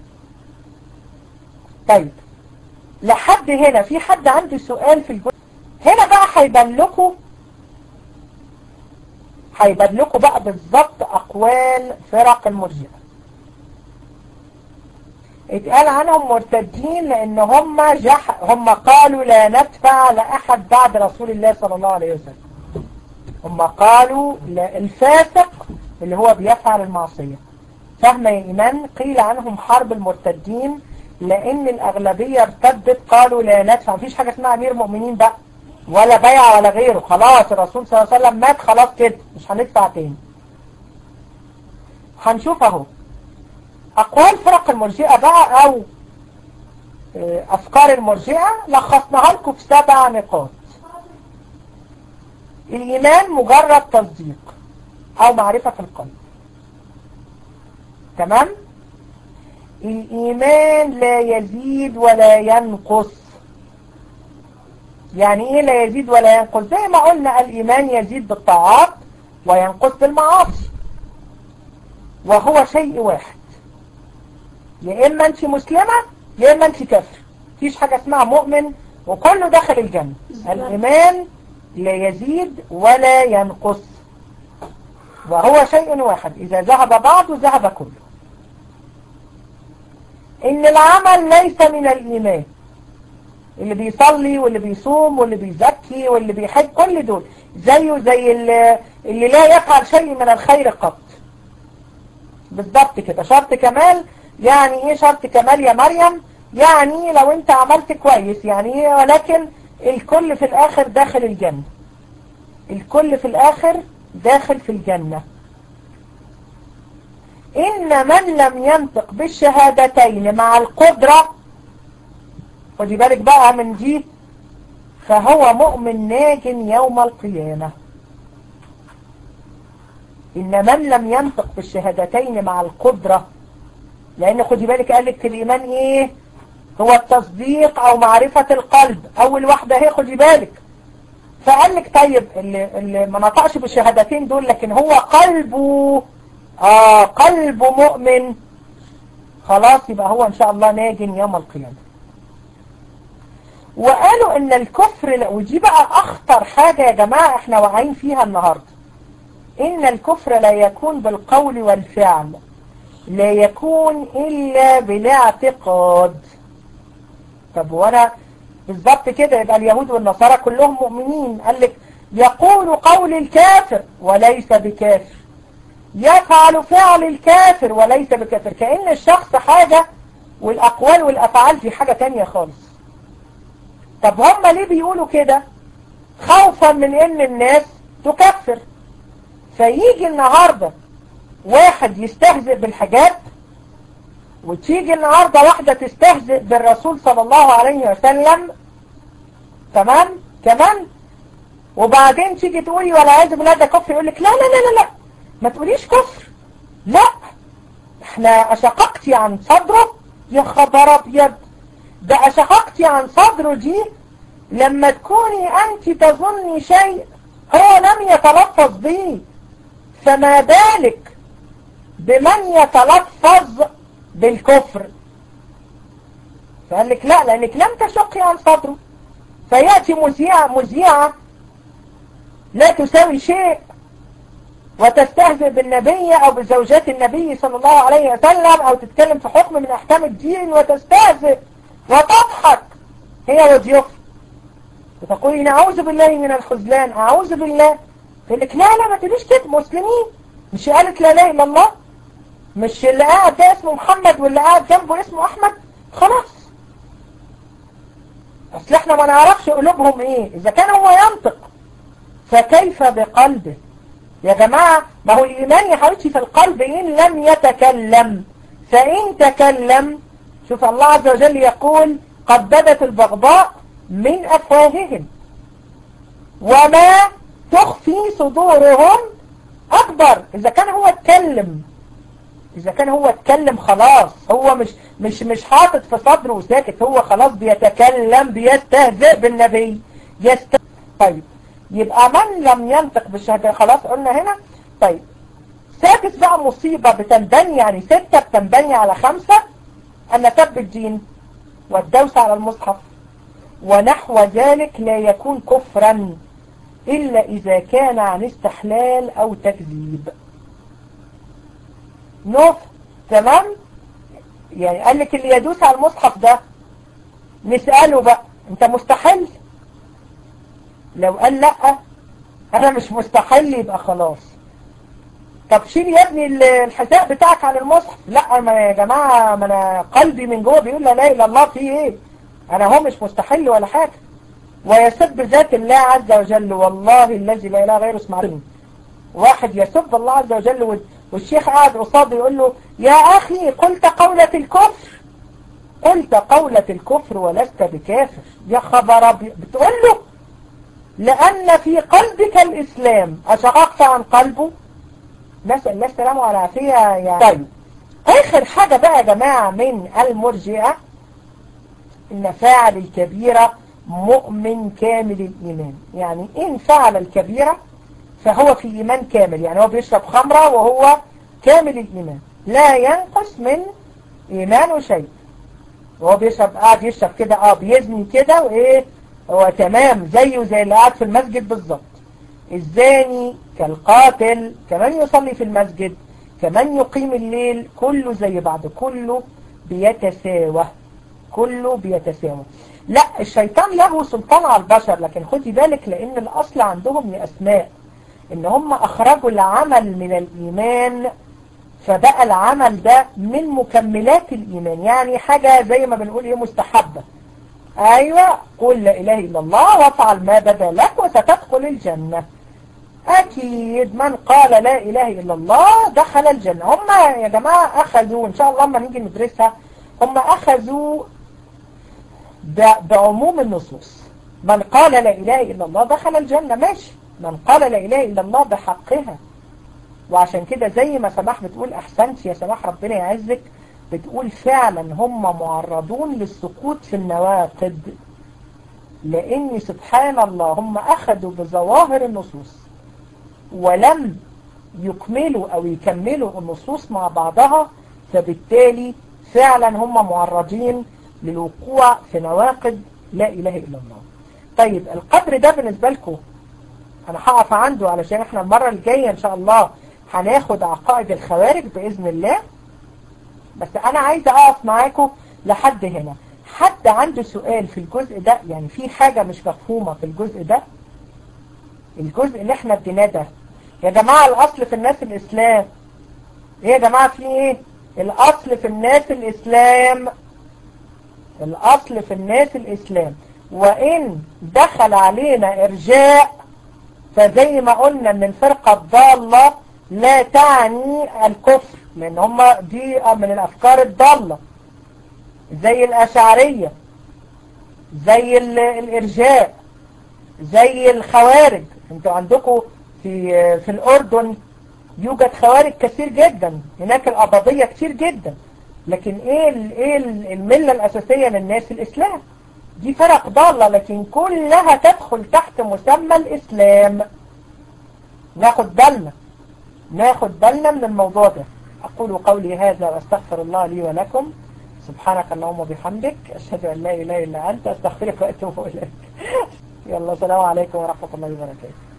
Speaker 1: طيب لحد هنا في حد عنده سؤال في الجزء هنا بقى هيبان لكم هيبان لكم بقى بالظبط أقوال فرق المرجئة اتقال عنهم مرتدين لأن هم جح هم قالوا لا ندفع لأحد بعد رسول الله صلى الله عليه وسلم هم قالوا لا الفاسق اللي هو بيفعل المعصية فهم يا إيمان قيل عنهم حرب المرتدين لأن الأغلبية ارتدت قالوا لا ندفع مفيش حاجة اسمها أمير مؤمنين بقى ولا بيع ولا غيره خلاص الرسول صلى الله عليه وسلم مات خلاص كده مش هندفع تاني هنشوف اهو أقوال فرق المرجئة بقى أو أفكار المرجئة لخصناها لكم في سبع نقاط الإيمان مجرد تصديق أو معرفة في القلب تمام الإيمان لا يزيد ولا ينقص يعني إيه لا يزيد ولا ينقص زي ما قلنا الإيمان يزيد بالطاعات وينقص بالمعاصي وهو شيء واحد يا إما أنت مسلمة يا إما أنت كافر مفيش حاجة اسمها مؤمن وكله دخل الجنة الإيمان لا يزيد ولا ينقص وهو شيء واحد إذا ذهب بعضه ذهب كله إن العمل ليس من الإيمان اللي بيصلي واللي بيصوم واللي بيزكي واللي بيحج كل دول زيه زي اللي, اللي لا يفعل شيء من الخير قط بالضبط كده شرط كمال يعني ايه شرط كمال يا مريم يعني لو انت عملت كويس يعني ايه ولكن الكل في الاخر داخل الجنة الكل في الاخر داخل في الجنة إن من لم ينطق بالشهادتين مع القدرة خدي بالك بقى من دي فهو مؤمن ناج يوم القيامة إن من لم ينطق بالشهادتين مع القدرة لأن خدي بالك قال لك في الإيمان إيه هو التصديق أو معرفة القلب أول واحدة هي خدي بالك فقال لك طيب اللي, اللي ما نطقش بالشهادتين دول لكن هو قلبه آه قلبه مؤمن خلاص يبقى هو إن شاء الله ناج يوم القيامة وقالوا ان الكفر ودي بقى اخطر حاجة يا جماعة احنا واعيين فيها النهاردة ان الكفر لا يكون بالقول والفعل لا يكون الا بالاعتقاد طب وانا بالظبط كده يبقى اليهود والنصارى كلهم مؤمنين قال لك يقول قول الكافر وليس بكافر يفعل فعل الكافر وليس بكافر كأن الشخص حاجة والأقوال والأفعال دي حاجة تانية خالص طب هم ليه بيقولوا كده خوفا من ان الناس تكفر فيجي النهاردة واحد يستهزئ بالحجاب وتيجي النهاردة واحدة تستهزئ بالرسول صلى الله عليه وسلم تمام كمان وبعدين تيجي تقولي ولا عايز بالله ده كفر يقول لك لا لا لا لا لا ما تقوليش كفر لا احنا اشققتي عن صدره يا خبر ابيض ده اشققتي عن صدره دي لما تكوني انت تظني شيء هو لم يتلفظ به فما بالك بمن يتلفظ بالكفر فقال لك لا لانك لم تشقي عن صدره فيأتي مذيعة مذيعة لا تساوي شيء وتستهزئ بالنبي او بزوجات النبي صلى الله عليه وسلم او تتكلم في حكم من احكام الدين وتستهزئ وتضحك هي وضيوف وتقولي نعوذ بالله من الخذلان اعوذ بالله تقول لك لا لا ما تقوليش كده مسلمين مش قالت لا اله الا الله مش اللي قاعد ده اسمه محمد واللي قاعد جنبه اسمه احمد خلاص اصل احنا ما نعرفش قلوبهم ايه اذا كان هو ينطق فكيف بقلبه يا جماعة ما هو الإيمان يا حبيبتي في القلب إن لم يتكلم فإن تكلم شوف الله عز وجل يقول قد بدت البغضاء من أفواههم وما تخفي صدورهم أكبر إذا كان هو اتكلم إذا كان هو اتكلم خلاص هو مش مش مش حاطط في صدره وساكت هو خلاص بيتكلم بيستهزئ بالنبي يست... طيب يبقى من لم ينطق بالشهادة خلاص قلنا هنا طيب سادس بقى مصيبة بتنبني يعني ستة بتنبني على خمسة أن سب الدين والدوس على المصحف ونحو ذلك لا يكون كفرا إلا إذا كان عن استحلال أو تكذيب نوف تمام يعني قال لك اللي يدوس على المصحف ده نسأله بقى انت مستحل لو قال لا انا مش مستحل يبقى خلاص طب شيل يا ابني الحساب بتاعك عن المصحف لا ما يا جماعة ما انا قلبي من جوه بيقول لا اله الا الله في ايه انا هو مش مستحل ولا حاجة ويسب ذات الله عز وجل والله الذي لا اله غيره اسمعوني واحد يسب الله عز وجل والشيخ قاعد قصاده يقول له يا اخي قلت قولة الكفر قلت قولة الكفر ولست بكافر يا خبر بتقول له لأن في قلبك الإسلام أشققت عن قلبه نسأل الله السلامة والعافية يعني طيب آخر حاجة بقى يا جماعة من المرجئة إن فاعل الكبيرة مؤمن كامل الإيمان يعني إن فعل الكبيرة فهو في إيمان كامل يعني هو بيشرب خمرة وهو كامل الإيمان لا ينقص من إيمانه شيء وهو بيشرب قاعد يشرب كده اه بيزني كده وإيه هو تمام زيه زي اللي قاعد في المسجد بالظبط الزاني كالقاتل كمان يصلي في المسجد كمان يقيم الليل كله زي بعض كله بيتساوى كله بيتساوى لا الشيطان له سلطان على البشر لكن خدي بالك لان الاصل عندهم يا اسماء ان هم اخرجوا العمل من الايمان فبقى العمل ده من مكملات الايمان يعني حاجة زي ما بنقول ايه مستحبة ايوه قل لا اله الا الله وافعل ما بدا لك وستدخل الجنة اكيد من قال لا اله الا الله دخل الجنة هم يا جماعة اخذوا ان شاء الله لما نيجي ندرسها هم اخذوا بعموم النصوص من قال لا اله الا الله دخل الجنة ماشي من قال لا اله الا الله بحقها وعشان كده زي ما سماح بتقول احسنت يا سماح ربنا يعزك بتقول فعلا هم معرضون للسقوط في النواقد لان سبحان الله هم اخذوا بظواهر النصوص ولم يكملوا او يكملوا النصوص مع بعضها فبالتالي فعلا هم معرضين للوقوع في نواقد لا اله الا الله طيب القدر ده بالنسبة لكم انا هقف عنده علشان احنا المرة الجاية ان شاء الله هناخد عقائد الخوارج بإذن الله بس انا عايزة اقف معاكم لحد هنا حد عنده سؤال في الجزء ده يعني في حاجة مش مفهومة في الجزء ده الجزء اللي احنا اديناه ده يا جماعة الاصل في الناس الاسلام ايه يا جماعة في ايه الاصل في الناس الاسلام الاصل في الناس الاسلام وان دخل علينا ارجاء فزي ما قلنا ان الفرقة الضالة لا تعني الكفر لان هم دي من الافكار الضالة زي الاشعرية زي الارجاء زي الخوارج انتوا عندكم في في الاردن يوجد خوارج كثير جدا هناك القبضية كتير جدا لكن ايه ال ايه ال الملة الاساسية للناس الاسلام دي فرق ضالة لكن كلها تدخل تحت مسمى الاسلام ناخد بالنا ناخد بالنا من الموضوع ده اقول قولي هذا واستغفر الله لي ولكم سبحانك اللهم وبحمدك اشهد ان لا اله الا انت استغفرك واتوب اليك يلا السلام عليكم ورحمة الله وبركاته